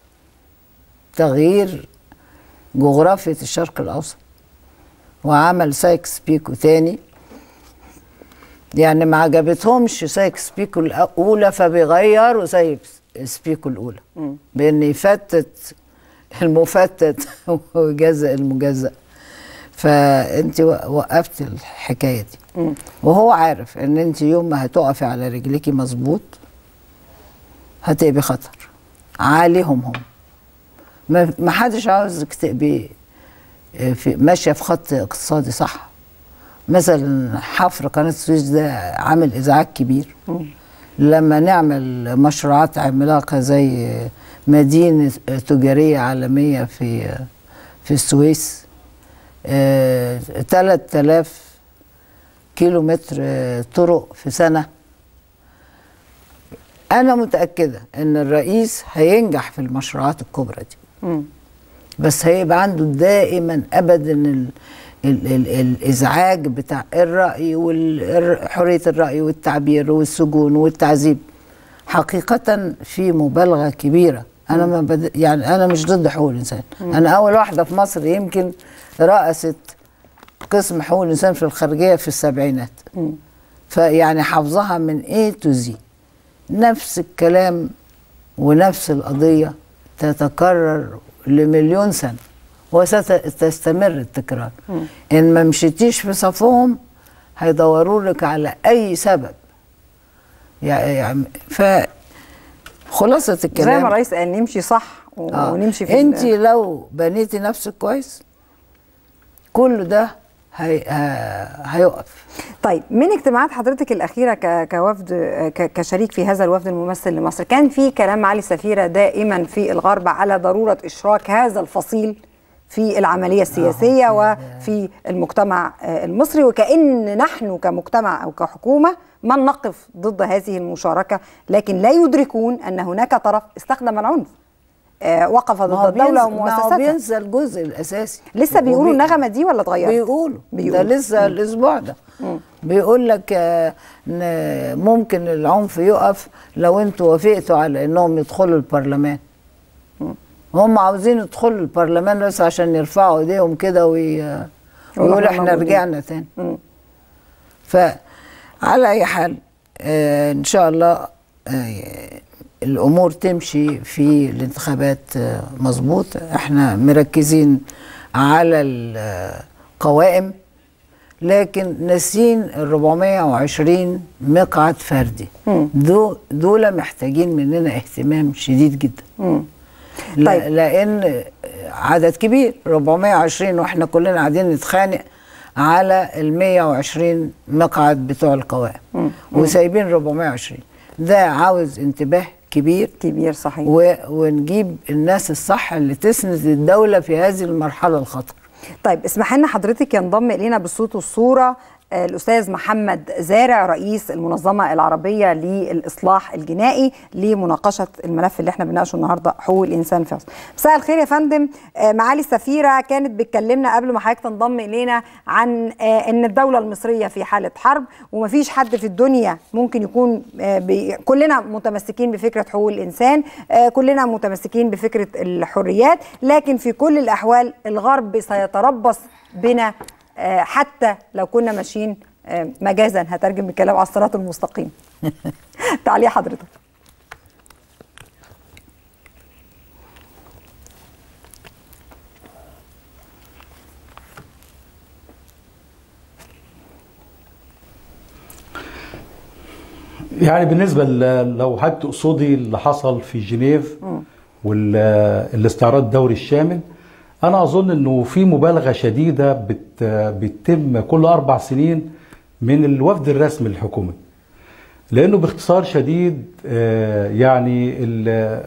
تغيير جغرافية الشرق الأوسط وعمل سايكس بيكو تاني يعني ما عجبتهمش سايكس بيكو الأولى فبيغيروا سايكس بيكو الأولى بأن يفتت المفتت ويجزأ المجزأ فأنت وقفت الحكاية دي وهو عارف أن أنت يوم ما هتقفي على رجليكي مظبوط هتبقي خطر عليهم هم ما ما حدش عاوزك تبقي في ماشيه في خط اقتصادي صح مثلا حفر قناه السويس ده عامل ازعاج كبير لما نعمل مشروعات عملاقه زي مدينه تجاريه عالميه في في السويس آه، 3000 كيلو متر آه، طرق في سنه انا متاكده ان الرئيس هينجح في المشروعات الكبرى دي بس هيبقى عنده دائما ابدا ال ال ال الازعاج بتاع الراي وحريه الراي والتعبير والسجون والتعذيب حقيقه في مبالغه كبيره انا ما بد... يعني انا مش ضد حقوق الانسان انا اول واحده في مصر يمكن رأست قسم حقوق الانسان في الخارجيه في السبعينات فيعني حافظها من A to Z نفس الكلام ونفس القضيه تتكرر لمليون سنه وستستمر التكرار ان ما مشيتيش في صفهم هيدوروا لك على اي سبب يعني ف خلاصه الكلام زي ما الرئيس قال نمشي صح آه. ونمشي في انت لو بنيتي نفسك كويس كل ده هي... ه- هيقف طيب من اجتماعات حضرتك الأخيرة ك- كوفد ك- كشريك في هذا الوفد الممثل لمصر كان في كلام معالي السفيرة دائما في الغرب على ضرورة إشراك هذا الفصيل في العملية السياسية وفي المجتمع آه، المصري وكأن نحن كمجتمع أو كحكومة من نقف ضد هذه المشاركة لكن لا يدركون أن هناك طرف استخدم العنف آه، وقف ما هو ضد الدولة بينسى- ما هو ومؤسساتها بينسى الجزء الاساسي لسه بيقولوا وبي- النغمة دي ولا اتغيرت؟ بيقولوا بيقولوا. ده لسه الاسبوع ده بيقول لك آه، ان ممكن العنف يقف لو انتوا وافقتوا على انهم يدخلوا البرلمان هم عاوزين يدخلوا البرلمان بس عشان يرفعوا ايديهم كده وي... ويقولوا احنا موجودين. رجعنا تاني مم. فعلى اي حال آه ان شاء الله آه الامور تمشي في الانتخابات آه مظبوط احنا مركزين على القوائم لكن ناسين ال 420 مقعد فردي دو دول محتاجين مننا اهتمام شديد جدا مم. لا طيب. لان عدد كبير 420 واحنا كلنا قاعدين نتخانق على ال 120 مقعد بتوع القوائم وسايبين 420 ده عاوز انتباه كبير كبير صحيح و... ونجيب الناس الصح اللي تسند الدولة في هذه المرحلة الخطر طيب اسمح لنا حضرتك ينضم الينا بالصوت والصوره آه، الاستاذ محمد زارع رئيس المنظمه العربيه للاصلاح الجنائي لمناقشه الملف اللي احنا بنناقشه النهارده حقوق الانسان في مصر. مساء الخير يا فندم آه، معالي السفيره كانت بتكلمنا قبل ما حضرتك تنضم الينا عن آه، ان الدوله المصريه في حاله حرب ومفيش حد في الدنيا ممكن يكون آه، بي... كلنا متمسكين بفكره حقوق الانسان آه، كلنا متمسكين بفكره الحريات لكن في كل الاحوال الغرب سيتربص بنا آه، حتى لو كنا ماشيين آه، مجازا هترجم الكلام على الصراط المستقيم تعالي حضرتك يعني بالنسبة ل- لو حضرتك تقصدي اللي حصل في جنيف والاستعراض الدوري الشامل أنا أظن إنه في مبالغة شديدة بت بتتم كل أربع سنين من الوفد الرسمي للحكومة لأنه باختصار شديد آه، يعني ال-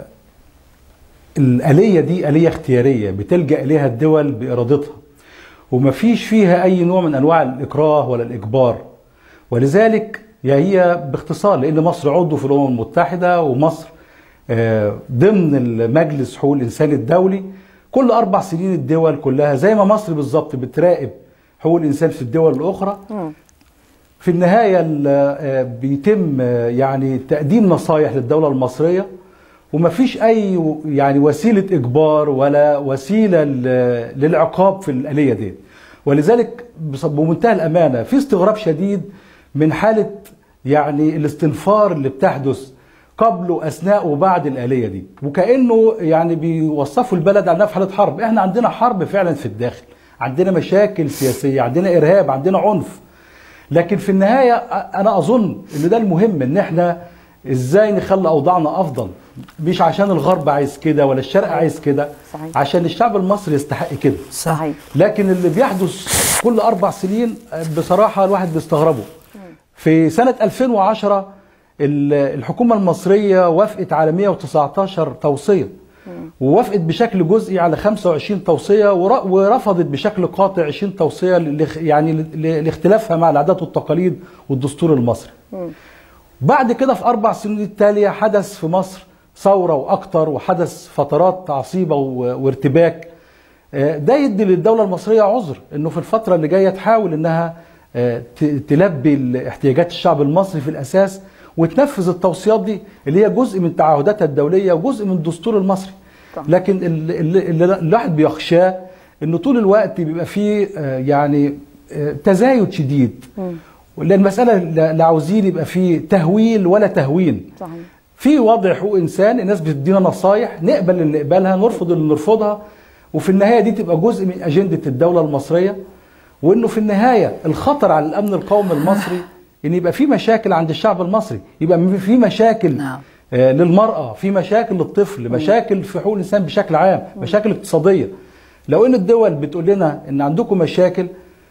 الآلية دي آلية اختيارية بتلجأ إليها الدول بإرادتها ومفيش فيها أي نوع من أنواع الإكراه ولا الإجبار ولذلك يا هي باختصار لأن مصر عضو في الأمم المتحدة ومصر آه، ضمن المجلس حقوق الإنسان الدولي كل أربع سنين الدول كلها زي ما مصر بالظبط بتراقب حقوق الإنسان في الدول الأخرى في النهاية ال- آه، بيتم آه، يعني تقديم نصايح للدولة المصرية ومفيش أي و- يعني وسيلة إجبار ولا وسيلة ل- للعقاب في الآلية دي ولذلك بص- بمنتهى الأمانة في استغراب شديد من حالة يعني الاستنفار اللي بتحدث قبل واثناء وبعد الاليه دي وكانه يعني بيوصفوا البلد على انها في حاله حرب احنا عندنا حرب فعلا في الداخل عندنا مشاكل سياسيه عندنا ارهاب عندنا عنف لكن في النهايه انا اظن ان ده المهم ان احنا ازاي نخلي اوضاعنا افضل مش عشان الغرب عايز كده ولا الشرق عايز كده صحيح. عشان الشعب المصري يستحق كده صحيح لكن اللي بيحدث كل اربع سنين بصراحه الواحد بيستغربه في سنه 2010 ال- الحكومه المصريه وافقت على 119 توصيه ووافقت بشكل جزئي على 25 توصيه ور- ورفضت بشكل قاطع 20 توصيه لاخ- يعني ل- لاختلافها مع العادات والتقاليد والدستور المصري. بعد كده في اربع سنين التاليه حدث في مصر ثوره واكتر وحدث فترات عصيبه و- وارتباك آه، ده يدي للدوله المصريه عذر انه في الفتره اللي جايه تحاول انها آه، ت- تلبي احتياجات الشعب المصري في الاساس وتنفذ التوصيات دي اللي هي جزء من تعهداتها الدوليه وجزء من الدستور المصري طبعا. لكن ال- ال- اللي الواحد بيخشاه انه طول الوقت بيبقى فيه آه، يعني آه، تزايد شديد لان المساله لا لا عاوزين يبقى فيه تهويل ولا تهوين صحيح في وضع حقوق انسان الناس بتدينا نصايح نقبل اللي نقبلها نرفض اللي نرفضها وفي النهايه دي تبقى جزء من اجنده الدوله المصريه وانه في النهايه الخطر على الامن القومي المصري ان يبقى في مشاكل عند الشعب المصري يبقى في مشاكل نعم. آه، للمراه في مشاكل للطفل مشاكل في حقوق الانسان بشكل عام مشاكل اقتصاديه لو ان الدول بتقول لنا ان عندكم مشاكل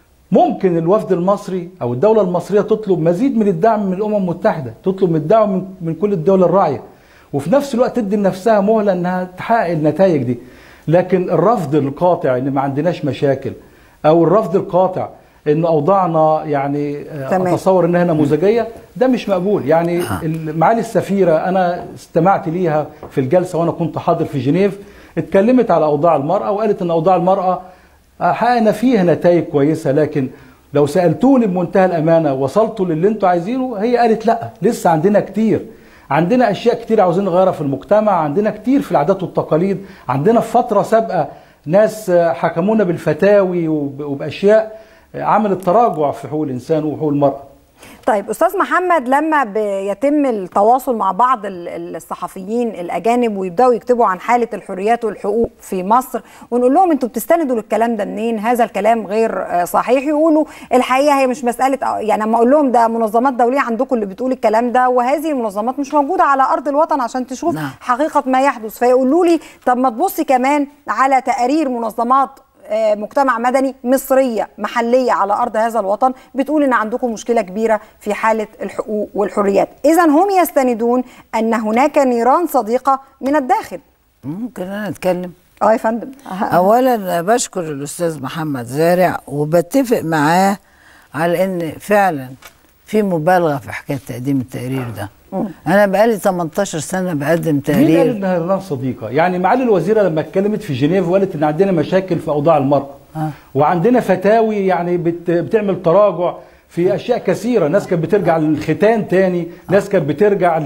ممكن الوفد المصري او الدوله المصريه تطلب مزيد من الدعم من الامم المتحده تطلب من الدعم من, من كل الدول الراعيه وفي نفس الوقت تدي لنفسها مهله انها تحقق النتائج دي لكن الرفض القاطع ان ما عندناش مشاكل او الرفض القاطع ان اوضاعنا يعني آه، تمام. اتصور انها نموذجيه ده مش مقبول يعني ال- معالي السفيره انا استمعت ليها في الجلسه وانا كنت حاضر في جنيف اتكلمت على اوضاع المراه وقالت ان اوضاع المراه حققنا فيها نتائج كويسه لكن لو سالتوني بمنتهى الامانه وصلتوا للي انتوا عايزينه هي قالت لا لسه عندنا كتير عندنا اشياء كتير عاوزين نغيرها في المجتمع عندنا كتير في العادات والتقاليد عندنا في فتره سابقه ناس حكمونا بالفتاوي وب- وباشياء عملت تراجع في حقوق الانسان وحقوق المراه طيب استاذ محمد لما بيتم التواصل مع بعض ال- الصحفيين الاجانب ويبداوا يكتبوا عن حاله الحريات والحقوق في مصر ونقول لهم انتوا بتستندوا للكلام ده منين هذا الكلام غير آه، صحيح يقولوا الحقيقه هي مش مساله آه، يعني اما اقول لهم ده منظمات دوليه عندكم اللي بتقول الكلام ده وهذه المنظمات مش موجوده على ارض الوطن عشان تشوف نعم. حقيقه ما يحدث فيقولوا لي طب ما تبصي كمان على تقارير منظمات آه، مجتمع مدني مصرية محلية على أرض هذا الوطن بتقول إن عندكم مشكلة كبيرة في حالة الحقوق والحريات إذا هم يستندون أن هناك نيران صديقة من الداخل ممكن انا اتكلم اه يا فندم اولا بشكر الاستاذ محمد زارع وبتفق معاه على ان فعلا في مبالغه في حكايه تقديم التقرير ده انا بقالي 18 سنه بقدم مين قال تقرير انها نار صديقه؟ يعني معالي الوزيره لما اتكلمت في جنيف وقالت ان عندنا مشاكل في اوضاع المراه آه. وعندنا فتاوي يعني بت بتعمل تراجع في اشياء كثيره ناس كانت بترجع للختان تاني ناس كانت بترجع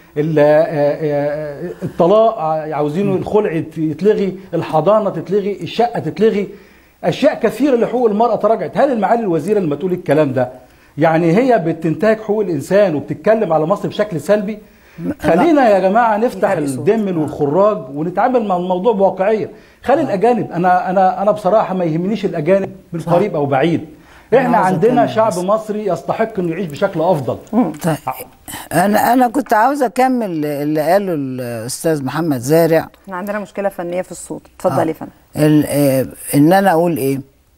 للطلاق عاوزينه الخلع يت- يتلغي الحضانه تتلغي الشقه تتلغي اشياء كثيره لحقوق المراه تراجعت هل المعالي الوزيره لما تقول الكلام ده يعني هي بتنتهك حقوق الانسان وبتتكلم على مصر بشكل سلبي خلينا يا جماعه نفتح فرق صوت. الدمل والخراج ونتعامل مع الموضوع بواقعيه خلي الاجانب انا انا انا بصراحه ما يهمنيش الاجانب من قريب او بعيد احنا عاوز عندنا أتكلم شعب بس. مصري يستحق انه يعيش بشكل افضل طيب انا انا كنت عاوزه اكمل اللي قاله الاستاذ محمد زارع احنا عندنا مشكلة فنية في الصوت اتفضلي يا فندم ال- آه، ان انا اقول ايه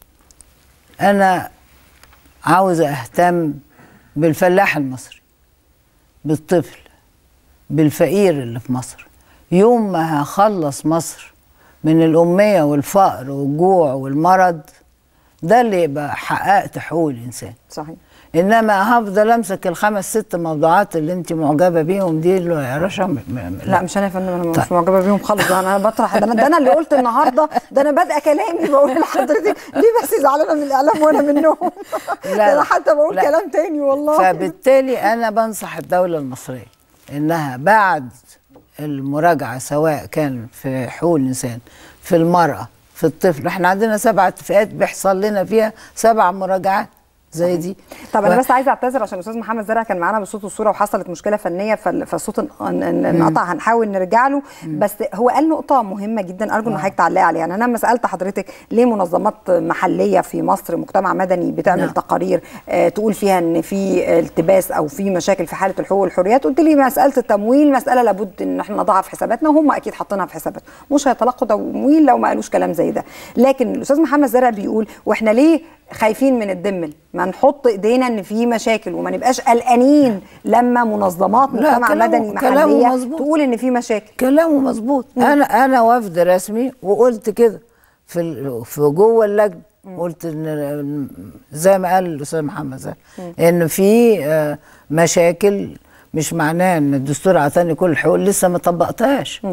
انا عاوزه اهتم بالفلاح المصري بالطفل بالفقير اللي في مصر يوم ما هخلص مصر من الأمية والفقر والجوع والمرض ده اللي يبقى حققت حقوق الإنسان صحيح إنما هفضل أمسك الخمس ست موضوعات اللي أنت معجبة بيهم دي اللي يا رشا م- م- لا مش انا يا فندم انا مش طيب. معجبه بيهم خالص ده انا بطرح ده انا, ده أنا اللي قلت النهارده ده انا بادئه كلامي بقول لحضرتك ليه بس زعلانه من الاعلام وانا منهم لا، ده انا حتى بقول لا. كلام تاني والله فبالتالي انا بنصح الدوله المصريه انها بعد المراجعه سواء كان في حقوق الانسان في المراه في الطفل احنا عندنا سبع اتفاقات بيحصل لنا فيها سبع مراجعات زي دي طب انا و- بس عايزه اعتذر عشان الاستاذ محمد زرع كان معانا بالصوت والصوره وحصلت مشكله فنيه فال- فالصوت ان- ان- ان- انقطع هنحاول نرجع له بس هو قال نقطه مهمه جدا ارجو ان حضرتك تعلقي عليها يعني انا لما سالت حضرتك ليه منظمات محليه في مصر مجتمع مدني بتعمل نعم. تقارير آه، تقول فيها ان في التباس او في مشاكل في حاله الحقوق والحريات قلت لي مساله التمويل مساله لابد ان احنا نضعها في حساباتنا وهم اكيد حاطينها في حساباتهم مش هيتلقوا تمويل لو ما قالوش كلام زي ده لكن الاستاذ محمد زرع بيقول واحنا ليه خايفين من الدمل ما نحط ايدينا ان في مشاكل وما نبقاش قلقانين لما منظمات لا، مجتمع كلامه- مدني كلامه محليه مظبوط. تقول ان في مشاكل كلامه مظبوط انا انا وفد رسمي وقلت كده في ال- في جوه اللجنه قلت ان زي ما قال الاستاذ محمد زي ان في آه، مشاكل مش معناه ان الدستور اعطاني كل الحقوق لسه ما طبقتهاش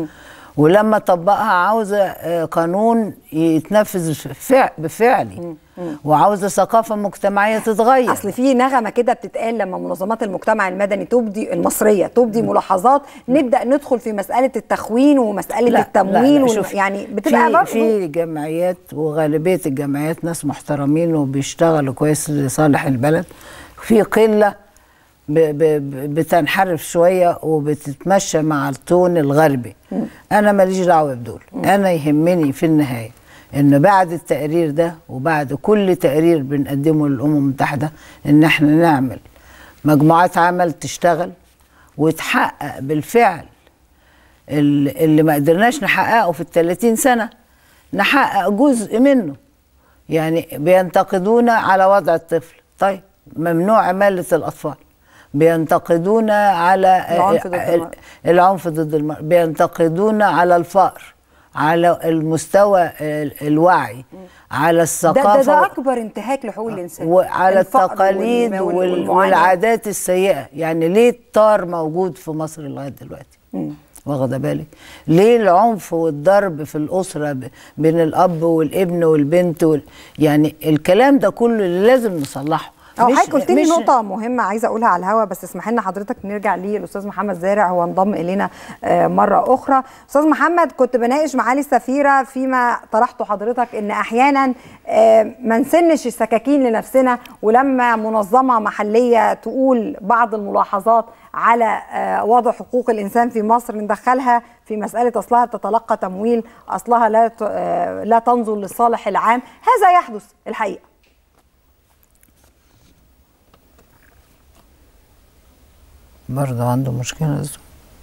ولما طبقها عاوزه آه، قانون يتنفذ فع- بفعلي وعاوزه ثقافه مجتمعيه تتغير اصل في نغمه كده بتتقال لما منظمات المجتمع المدني تبدي المصريه تبدي ملاحظات نبدا ندخل في مساله التخوين ومساله التمويل والم- شوف، يعني بتبقى في, برضه في جمعيات وغالبيه الجمعيات ناس محترمين وبيشتغلوا كويس لصالح البلد في قله ب ب ب- بتنحرف شويه وبتتمشى مع التون الغربي انا ماليش دعوه بدول انا يهمني في النهايه ان بعد التقرير ده وبعد كل تقرير بنقدمه للامم المتحده ان احنا نعمل مجموعات عمل تشتغل وتحقق بالفعل ال- اللي ما قدرناش نحققه في الثلاثين سنة نحقق جزء منه يعني بينتقدونا على وضع الطفل طيب ممنوع عمالة الأطفال بينتقدونا على العنف ضد المرأة. العنف ضد المرأة بينتقدونا على الفقر على المستوى ال- الوعي على ده, الثقافة ده, ده اكبر انتهاك لحقوق الانسان وعلى الفقر التقاليد وال- وال- وال- والمعاناة. والعادات السيئه يعني ليه الطار موجود في مصر لغايه دلوقتي واخده بالك ليه العنف والضرب في الاسره ب- بين الاب والابن والبنت وال... يعني الكلام ده كله اللي لازم نصلحه اه مش- حضرتك قلت لي مش- نقطة مهمة عايزة أقولها على الهوا بس اسمح لنا حضرتك نرجع للأستاذ محمد زارع هو انضم إلينا آه، مرة أخرى أستاذ محمد كنت بناقش معالي السفيرة فيما طرحته حضرتك إن أحيانا آه، ما نسنش السكاكين لنفسنا ولما منظمة محلية تقول بعض الملاحظات على آه، وضع حقوق الإنسان في مصر ندخلها في مسألة أصلها تتلقى تمويل أصلها لا ت- آه، لا تنظر للصالح العام هذا يحدث الحقيقة برضه عنده مشكله الزوج.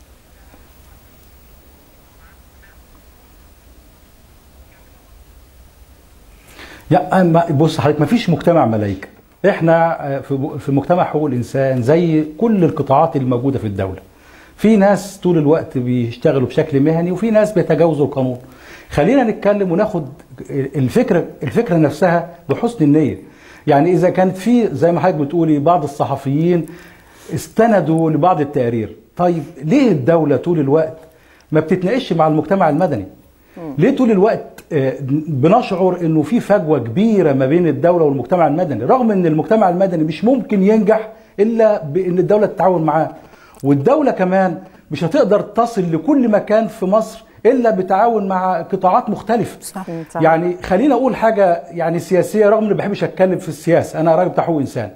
يا أما بص حضرتك مفيش مجتمع ملايكه احنا آه، في في مجتمع حقوق الانسان زي كل القطاعات الموجوده في الدوله في ناس طول الوقت بيشتغلوا بشكل مهني وفي ناس بيتجاوزوا القانون خلينا نتكلم وناخد الفكره الفكره نفسها بحسن النيه يعني اذا كانت في زي ما حضرتك بتقولي بعض الصحفيين استندوا لبعض التقارير طيب ليه الدوله طول الوقت ما بتتناقش مع المجتمع المدني ليه طول الوقت آه، بنشعر انه في فجوه كبيره ما بين الدوله والمجتمع المدني رغم ان المجتمع المدني مش ممكن ينجح الا بان الدوله تتعاون معاه والدوله كمان مش هتقدر تصل لكل مكان في مصر الا بتعاون مع قطاعات مختلفه صح. صح. يعني خلينا اقول حاجه يعني سياسيه رغم اني ما بحبش اتكلم في السياسه انا راجل بتاع حقوق انسان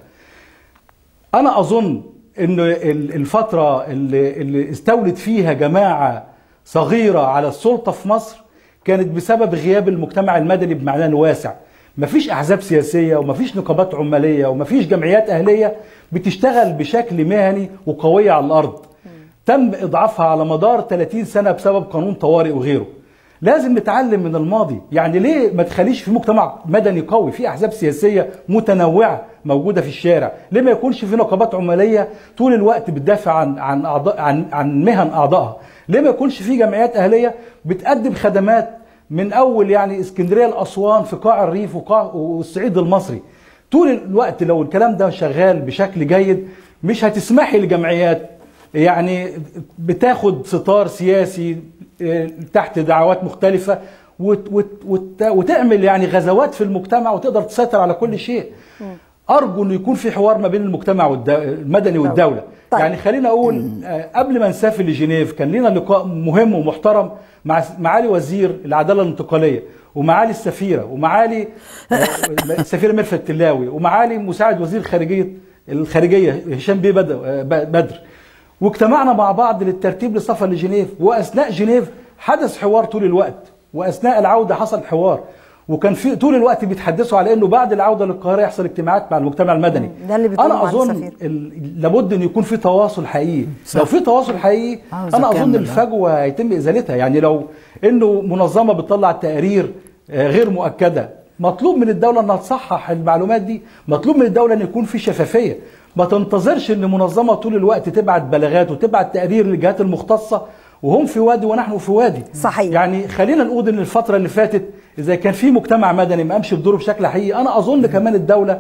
انا اظن ان ال- الفتره اللي, اللي استولت فيها جماعه صغيره على السلطه في مصر كانت بسبب غياب المجتمع المدني بمعناه الواسع مفيش احزاب سياسيه ومفيش نقابات عماليه ومفيش جمعيات اهليه بتشتغل بشكل مهني وقويه على الارض تم اضعافها على مدار 30 سنه بسبب قانون طوارئ وغيره لازم نتعلم من الماضي يعني ليه ما تخليش في مجتمع مدني قوي في احزاب سياسيه متنوعه موجوده في الشارع ليه ما يكونش في نقابات عماليه طول الوقت بتدافع عن عن أعضاء عن عن مهن اعضائها ليه ما يكونش في جمعيات اهليه بتقدم خدمات من اول يعني اسكندريه لاسوان في قاع الريف وقاع والصعيد المصري طول الوقت لو الكلام ده شغال بشكل جيد مش هتسمحي لجمعيات يعني بتاخد ستار سياسي آه، تحت دعوات مختلفة وت وت وت وتعمل يعني غزوات في المجتمع وتقدر تسيطر على كل شيء أرجو أنه يكون في حوار ما بين المجتمع والدو... المدني والدولة طيب. يعني خلينا أقول آه، قبل ما نسافر لجنيف كان لنا لقاء مهم ومحترم مع معالي وزير العدالة الانتقالية ومعالي السفيرة ومعالي آه، السفيرة ميرفت التلاوي ومعالي مساعد وزير الخارجية الخارجية هشام بيه بدر, آه، بدر واجتمعنا مع بعض للترتيب للسفر لجنيف واثناء جنيف حدث حوار طول الوقت واثناء العوده حصل حوار وكان في طول الوقت بيتحدثوا على انه بعد العوده للقاهره يحصل اجتماعات مع المجتمع المدني مم. ده اللي بتقوله انا مع اظن السفير. ال- لابد ان يكون في تواصل حقيقي صح. لو في تواصل حقيقي عاوز انا اظن أكمل، آه. الفجوه هيتم ازالتها يعني لو انه منظمه بتطلع تقارير آه، غير مؤكده مطلوب من الدوله انها تصحح المعلومات دي مطلوب من الدوله ان يكون في شفافيه ما تنتظرش ان منظمه طول الوقت تبعت بلاغات وتبعت تقارير للجهات المختصه وهم في وادي ونحن في وادي صحيح. يعني خلينا نقول ان الفتره اللي فاتت اذا كان في مجتمع مدني ما قامش بدوره بشكل حقيقي انا اظن كمان الدوله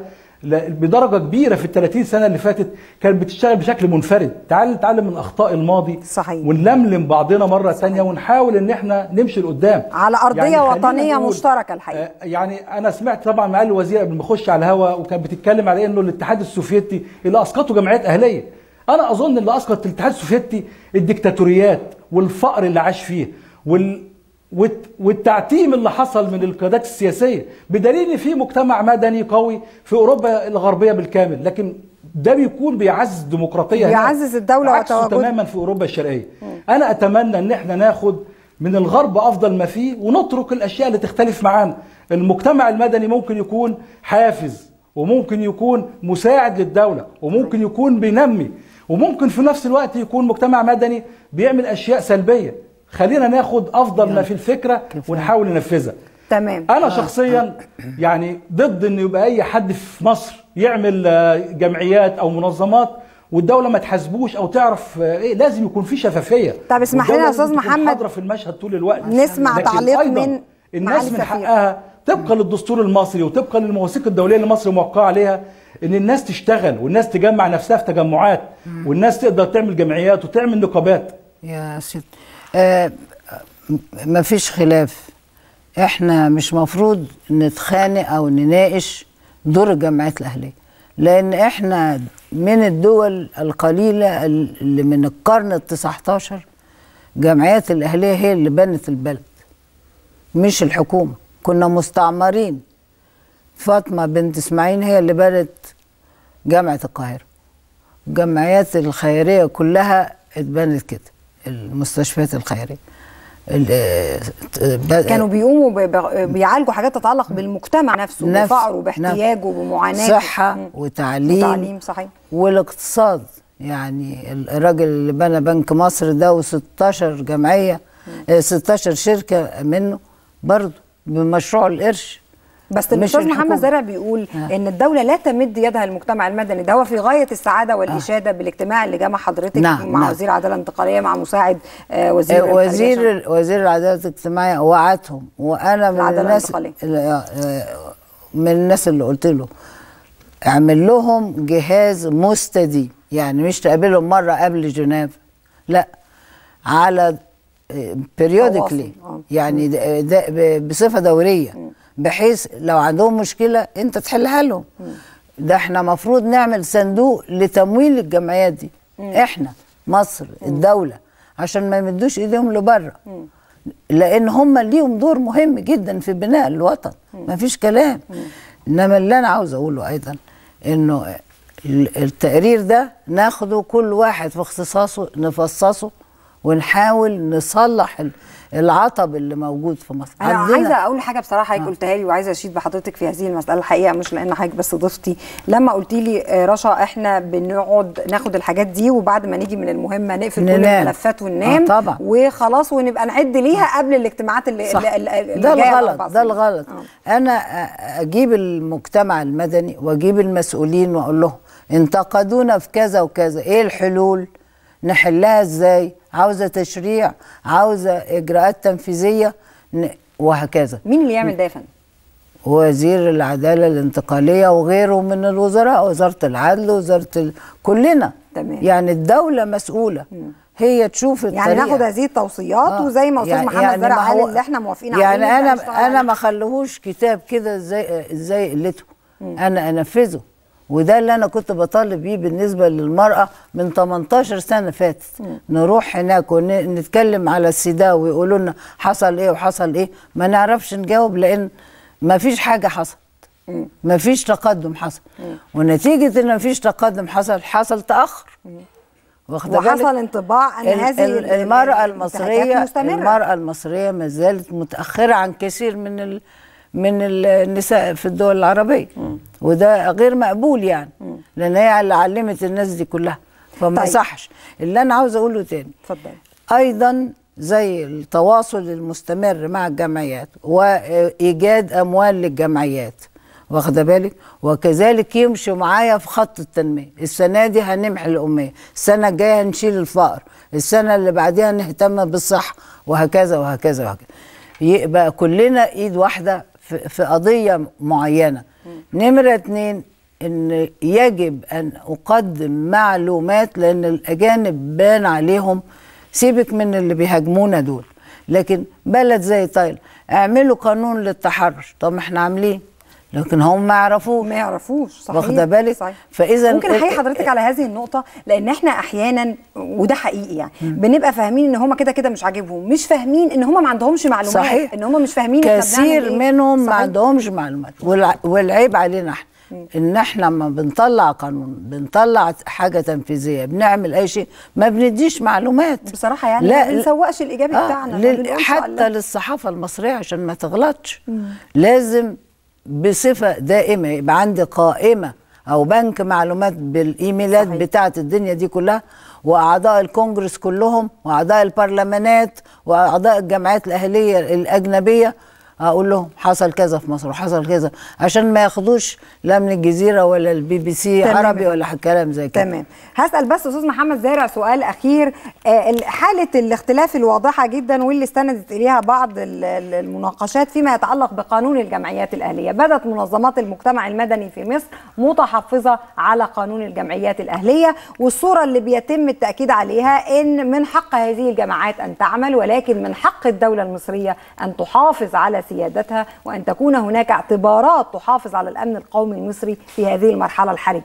لا- بدرجه كبيره في ال 30 سنه اللي فاتت كانت بتشتغل بشكل منفرد تعال نتعلم من اخطاء الماضي صحيح. ونلملم بعضنا مره ثانيه ونحاول ان احنا نمشي لقدام على أرضية خلينا وطنية نقول- مشتركة الحقيقة. آه، يعني انا سمعت طبعا معالي الوزير قبل ما اخش على الهوا وكان بتتكلم على انه الاتحاد السوفيتي اللي اسقطه جمعيات اهليه انا اظن اللي اسقط الاتحاد السوفيتي الدكتاتوريات والفقر اللي عاش فيه وال والت- والتعتيم اللي حصل من القيادات السياسيه بدليل ان في مجتمع مدني قوي في اوروبا الغربيه بالكامل لكن ده بيكون بيعزز الديمقراطيه هناك. بيعزز الدولة عكسه وتواجد- تماما في اوروبا الشرقيه انا اتمنى ان احنا ناخد من الغرب افضل ما فيه ونترك الاشياء اللي تختلف معانا المجتمع المدني ممكن يكون حافز وممكن يكون مساعد للدوله وممكن يكون بينمي وممكن في نفس الوقت يكون مجتمع مدني بيعمل اشياء سلبيه خلينا ناخد افضل ما في الفكره ونحاول ننفذها تمام انا شخصيا يعني ضد ان يبقى اي حد في مصر يعمل آه، جمعيات او منظمات والدوله ما تحاسبوش او تعرف آه، ايه لازم يكون في شفافيه طب اسمح لنا يا والدولة أستاذ لازم تكون محمد حاضره في المشهد طول الوقت نسمع لكن تعليق أيضاً من معالي الناس من السفير. حقها طبقا للدستور المصري وطبقا للمواثيق الدوليه اللي مصر موقعه عليها ان الناس تشتغل والناس تجمع نفسها في تجمعات والناس تقدر تعمل جمعيات وتعمل نقابات يا سيدي آه ما فيش خلاف احنا مش مفروض نتخانق او نناقش دور الجمعيات الاهليه لان احنا من الدول القليله اللي من القرن ال 19 جمعيات الاهليه هي اللي بنت البلد مش الحكومه كنا مستعمرين فاطمه بنت اسماعيل هي اللي بنت جامعه القاهره الجمعيات الخيريه كلها اتبنت كده المستشفيات الخيريه ال- آه، ب- كانوا بيقوموا ب- ب- بيعالجوا حاجات تتعلق بالمجتمع نفسه نفس- بفقره باحتياجه بمعاناته صحه مم. وتعليم وتعليم صحيح والاقتصاد يعني ال- الراجل اللي بنى بنك مصر ده و16 جمعيه آه، 16 شركه منه برضه بمشروع القرش بس مش الاستاذ محمد الحكومة. زرع بيقول آه. ان الدوله لا تمد يدها للمجتمع المدني ده هو في غايه السعاده والاشاده بالاجتماع اللي جمع حضرتك نعم، مع نعم. وزير العداله الانتقاليه مع مساعد آه، وزير آه، الخارجية وزير وزير العداله الاجتماعيه وعدهم وانا من العدالة الناس الانتقالية. اللي- آه، من الناس اللي قلت له اعمل لهم جهاز مستديم يعني مش تقابلهم مره قبل جنيف لا على بيريوديكلي تواصل، آه. يعني ده ده ب- بصفه دوريه بحيث لو عندهم مشكله انت تحلها لهم ده احنا مفروض نعمل صندوق لتمويل الجمعيات دي احنا مصر الدوله عشان ما يمدوش ايديهم لبره لان هم ليهم دور مهم جدا في بناء الوطن ما فيش كلام انما اللي انا عاوز اقوله ايضا انه ال- التقرير ده ناخده كل واحد في اختصاصه نفصصه ونحاول نصلح ال- العطب اللي موجود في مصر انا عندنا- عايزه اقول حاجه بصراحه حضرتك قلتها لي وعايزه اشيد بحضرتك في هذه المساله الحقيقه مش لان حضرتك بس ضيفتي لما قلت لي آه، رشا احنا بنقعد ناخد الحاجات دي وبعد ما نيجي من المهمه نقفل كل ننام. الملفات وننام آه، طبعا. وخلاص ونبقى نعد ليها قبل الاجتماعات اللي, صح. اللي, اللي ده جاية الغلط الأربع ده سنين. الغلط آه. انا أ- اجيب المجتمع المدني واجيب المسؤولين واقول لهم انتقدونا في كذا وكذا ايه الحلول نحلها ازاي عاوزه تشريع عاوزه اجراءات تنفيذيه ن- وهكذا مين اللي يعمل ده يا فندم؟ وزير العداله الانتقاليه وغيره من الوزراء وزاره العدل وزاره ال... كلنا تمام. يعني الدوله مسؤوله هي تشوف يعني الطريقة. ناخد هذه التوصيات آه. وزي ما استاذ يعني- محمد يعني زرع ما قال هو- اللي احنا موافقين يعني عليه انا نبدأ نشتغل انا عليه. ما خلوهوش كتاب كده ازاي ازاي قلته انا انفذه وده اللي انا كنت بطالب بيه بالنسبه للمراه من 18 سنه فاتت نروح هناك ونتكلم على السيدا ويقولوا لنا حصل ايه وحصل ايه ما نعرفش نجاوب لان ما فيش حاجه حصلت ما فيش تقدم حصل ونتيجه ان ما فيش تقدم حصل حصل تاخر واخدة بالك؟ وحصل انطباع ان ال- هذه ال- ال- المرأة الانتهاكات المصرية مستمرة. المرأة المصرية ما زالت متأخرة عن كثير من ال من ال- النساء في الدول العربية وده غير مقبول يعني لأن هي اللي علمت الناس دي كلها فما طيب. صحش اللي أنا عاوز أقوله تاني اتفضل ايضا زي التواصل المستمر مع الجمعيات وايجاد اموال للجمعيات واخده بالك وكذلك يمشوا معايا في خط التنميه السنه دي هنمحي الاميه السنه الجايه هنشيل الفقر السنه اللي بعديها نهتم بالصحه وهكذا وهكذا وهكذا يبقى كلنا ايد واحده في, في قضيه معينه نمره اتنين ان يجب ان اقدم معلومات لان الاجانب بان عليهم سيبك من اللي بيهاجمونا دول لكن بلد زي تايلاند اعملوا قانون للتحرش طب ما احنا عاملين لكن هم ما يعرفوش ما يعرفوش صحيح واخده بالك صحيح. فاذا ممكن احيي حضرتك على هذه النقطه لان احنا احيانا وده حقيقي يعني بنبقى فاهمين ان هم كده كده مش عاجبهم مش فاهمين ان هم ما عندهمش معلومات صحيح ان هم مش فاهمين إحنا كثير بنعمل إيه. منهم ما صحيح. عندهمش معلومات والع- والعيب علينا احنا ان احنا لما بنطلع قانون بنطلع حاجه تنفيذيه بنعمل اي شيء ما بنديش معلومات بصراحه يعني لا ما بنسوقش الايجابي آه بتاعنا ما لل- بنقولش حتى الله. للصحافه المصريه عشان ما تغلطش لازم بصفه دائمه يبقى عندي قائمه او بنك معلومات بالايميلات صحيح. بتاعه الدنيا دي كلها واعضاء الكونجرس كلهم واعضاء البرلمانات واعضاء الجمعيات الاهليه الاجنبيه اقول لهم حصل كذا في مصر وحصل كذا عشان ما ياخدوش لا من الجزيره ولا البي بي سي تمام. عربي ولا كلام زي كده تمام هسال بس استاذ محمد زارع سؤال اخير آه، ال- حاله الاختلاف الواضحه جدا واللي استندت اليها بعض ال- ال- المناقشات فيما يتعلق بقانون الجمعيات الاهليه بدات منظمات المجتمع المدني في مصر متحفظه على قانون الجمعيات الاهليه والصوره اللي بيتم التاكيد عليها ان من حق هذه الجماعات ان تعمل ولكن من حق الدوله المصريه ان تحافظ على سيادتها وان تكون هناك اعتبارات تحافظ على الامن القومي المصري في هذه المرحله الحرجه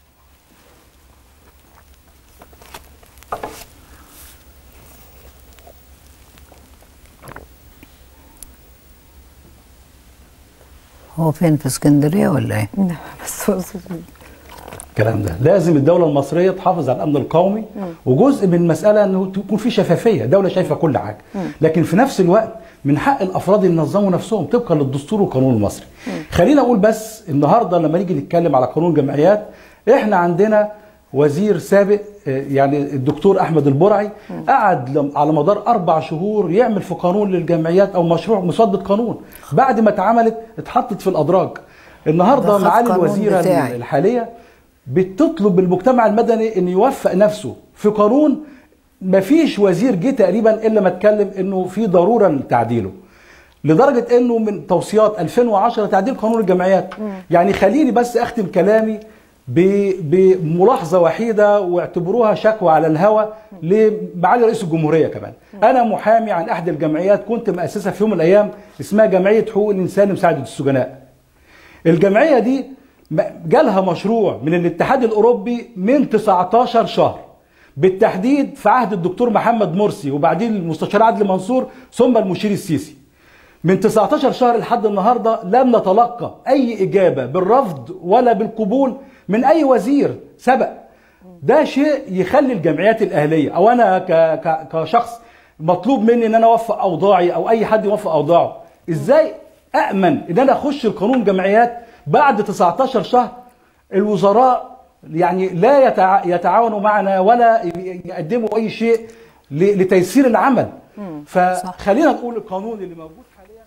هو فين في اسكندريه ولا ايه؟ بس الكلام ده لازم الدوله المصريه تحافظ على الامن القومي وجزء من المساله انه تكون في شفافيه دوله شايفه كل حاجه لكن في نفس الوقت من حق الافراد ينظموا نفسهم طبقا للدستور والقانون المصري خلينا اقول بس النهارده لما نيجي نتكلم على قانون الجمعيات احنا عندنا وزير سابق آه، يعني الدكتور احمد البرعي قعد لم- على مدار اربع شهور يعمل في قانون للجمعيات او مشروع مسوده قانون بعد ما اتعملت اتحطت في الادراج النهارده ده خد معالي قانون الوزيره بتاعي. الحاليه بتطلب المجتمع المدني ان يوفق نفسه في قانون مفيش وزير جه تقريبا الا ما اتكلم انه في ضروره لتعديله لدرجه انه من توصيات 2010 تعديل قانون الجمعيات يعني خليني بس اختم كلامي ب- بملاحظه وحيده واعتبروها شكوى على الهوى لمعالي رئيس الجمهوريه كمان انا محامي عن احدى الجمعيات كنت مؤسسه في يوم من الايام اسمها جمعيه حقوق الانسان لمساعده السجناء الجمعيه دي م- جالها مشروع من الاتحاد الاوروبي من 19 شهر بالتحديد في عهد الدكتور محمد مرسي وبعدين المستشار عدلي منصور ثم المشير السيسي من 19 شهر لحد النهارده لم نتلقى اي اجابه بالرفض ولا بالقبول من اي وزير سبق ده شيء يخلي الجمعيات الاهليه او انا ك ك كشخص مطلوب مني ان انا اوفق اوضاعي او اي حد يوفق اوضاعه ازاي امن ان انا اخش القانون جمعيات بعد 19 شهر الوزراء يعني لا يتع... يتعاونوا معنا ولا يقدموا اي شيء ل... لتيسير العمل فخلينا نقول القانون اللي موجود حاليا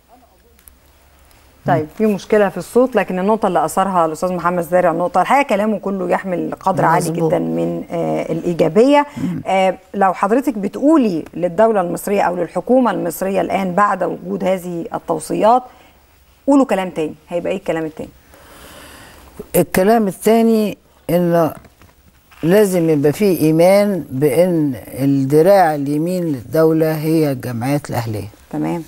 طيب في مشكله في الصوت لكن النقطه اللي اثرها الاستاذ محمد زارع النقطه الحقيقه كلامه كله يحمل قدر عالي مظبوط. جدا من آه الايجابيه آه لو حضرتك بتقولي للدوله المصريه او للحكومه المصريه الان بعد وجود هذه التوصيات قولوا كلام تاني هيبقى ايه الكلام التاني الكلام الثاني انه لازم يبقى فيه ايمان بان الدراع اليمين للدوله هي الجمعيات الاهليه تمام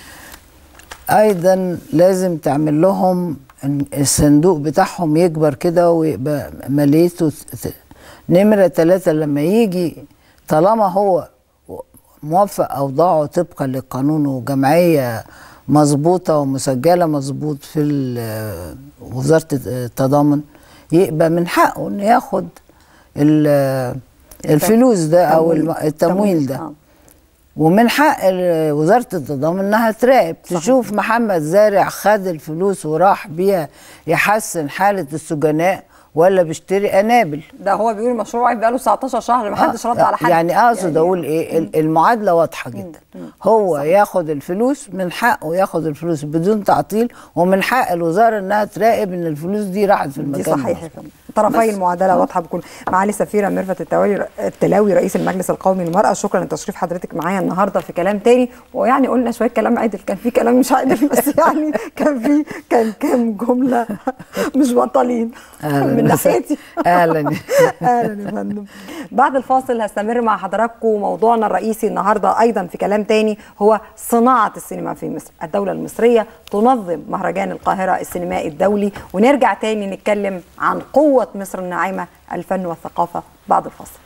ايضا لازم تعمل لهم إن الصندوق بتاعهم يكبر كده ويبقى ماليته ت- نمرة ثلاثة لما يجي طالما هو موفق أوضاعه طبقا للقانون وجمعية مظبوطة ومسجلة مظبوط في ال- وزارة التضامن يبقى من حقه إنه ياخد ال- الفلوس ده أو الم- التمويل ده آه. ومن حق ال- وزاره التضامن انها تراقب تشوف محمد زارع خد الفلوس وراح بيها يحسن حاله السجناء ولا بيشتري قنابل ده هو بيقول المشروع بقى له 19 شهر ما حدش رد آه، على حد يعني اقصد اقول ايه ال- المعادله واضحه جدا هو ياخد الفلوس من حقه ياخد الفلوس بدون تعطيل ومن حق الوزاره انها تراقب ان الفلوس دي راحت في المكان دي صحيح المظبوط. طرفي المعادله واضحه بكل معالي السفيره ميرفت التوالي التلاوي رئيس المجلس القومي للمراه شكرا لتشريف حضرتك معايا النهارده في كلام تاني ويعني قلنا شويه كلام عدل كان في كلام مش عدل بس يعني كان في كان كام جمله مش بطالين من ناحيتي اهلا اهلا يا فندم بعد الفاصل هستمر مع حضراتكم موضوعنا الرئيسي النهارده ايضا في كلام تاني هو صناعه السينما في مصر الدوله المصريه تنظم مهرجان القاهره السينمائي الدولي ونرجع تاني نتكلم عن قوه مصر الناعمه الفن والثقافه بعد الفاصل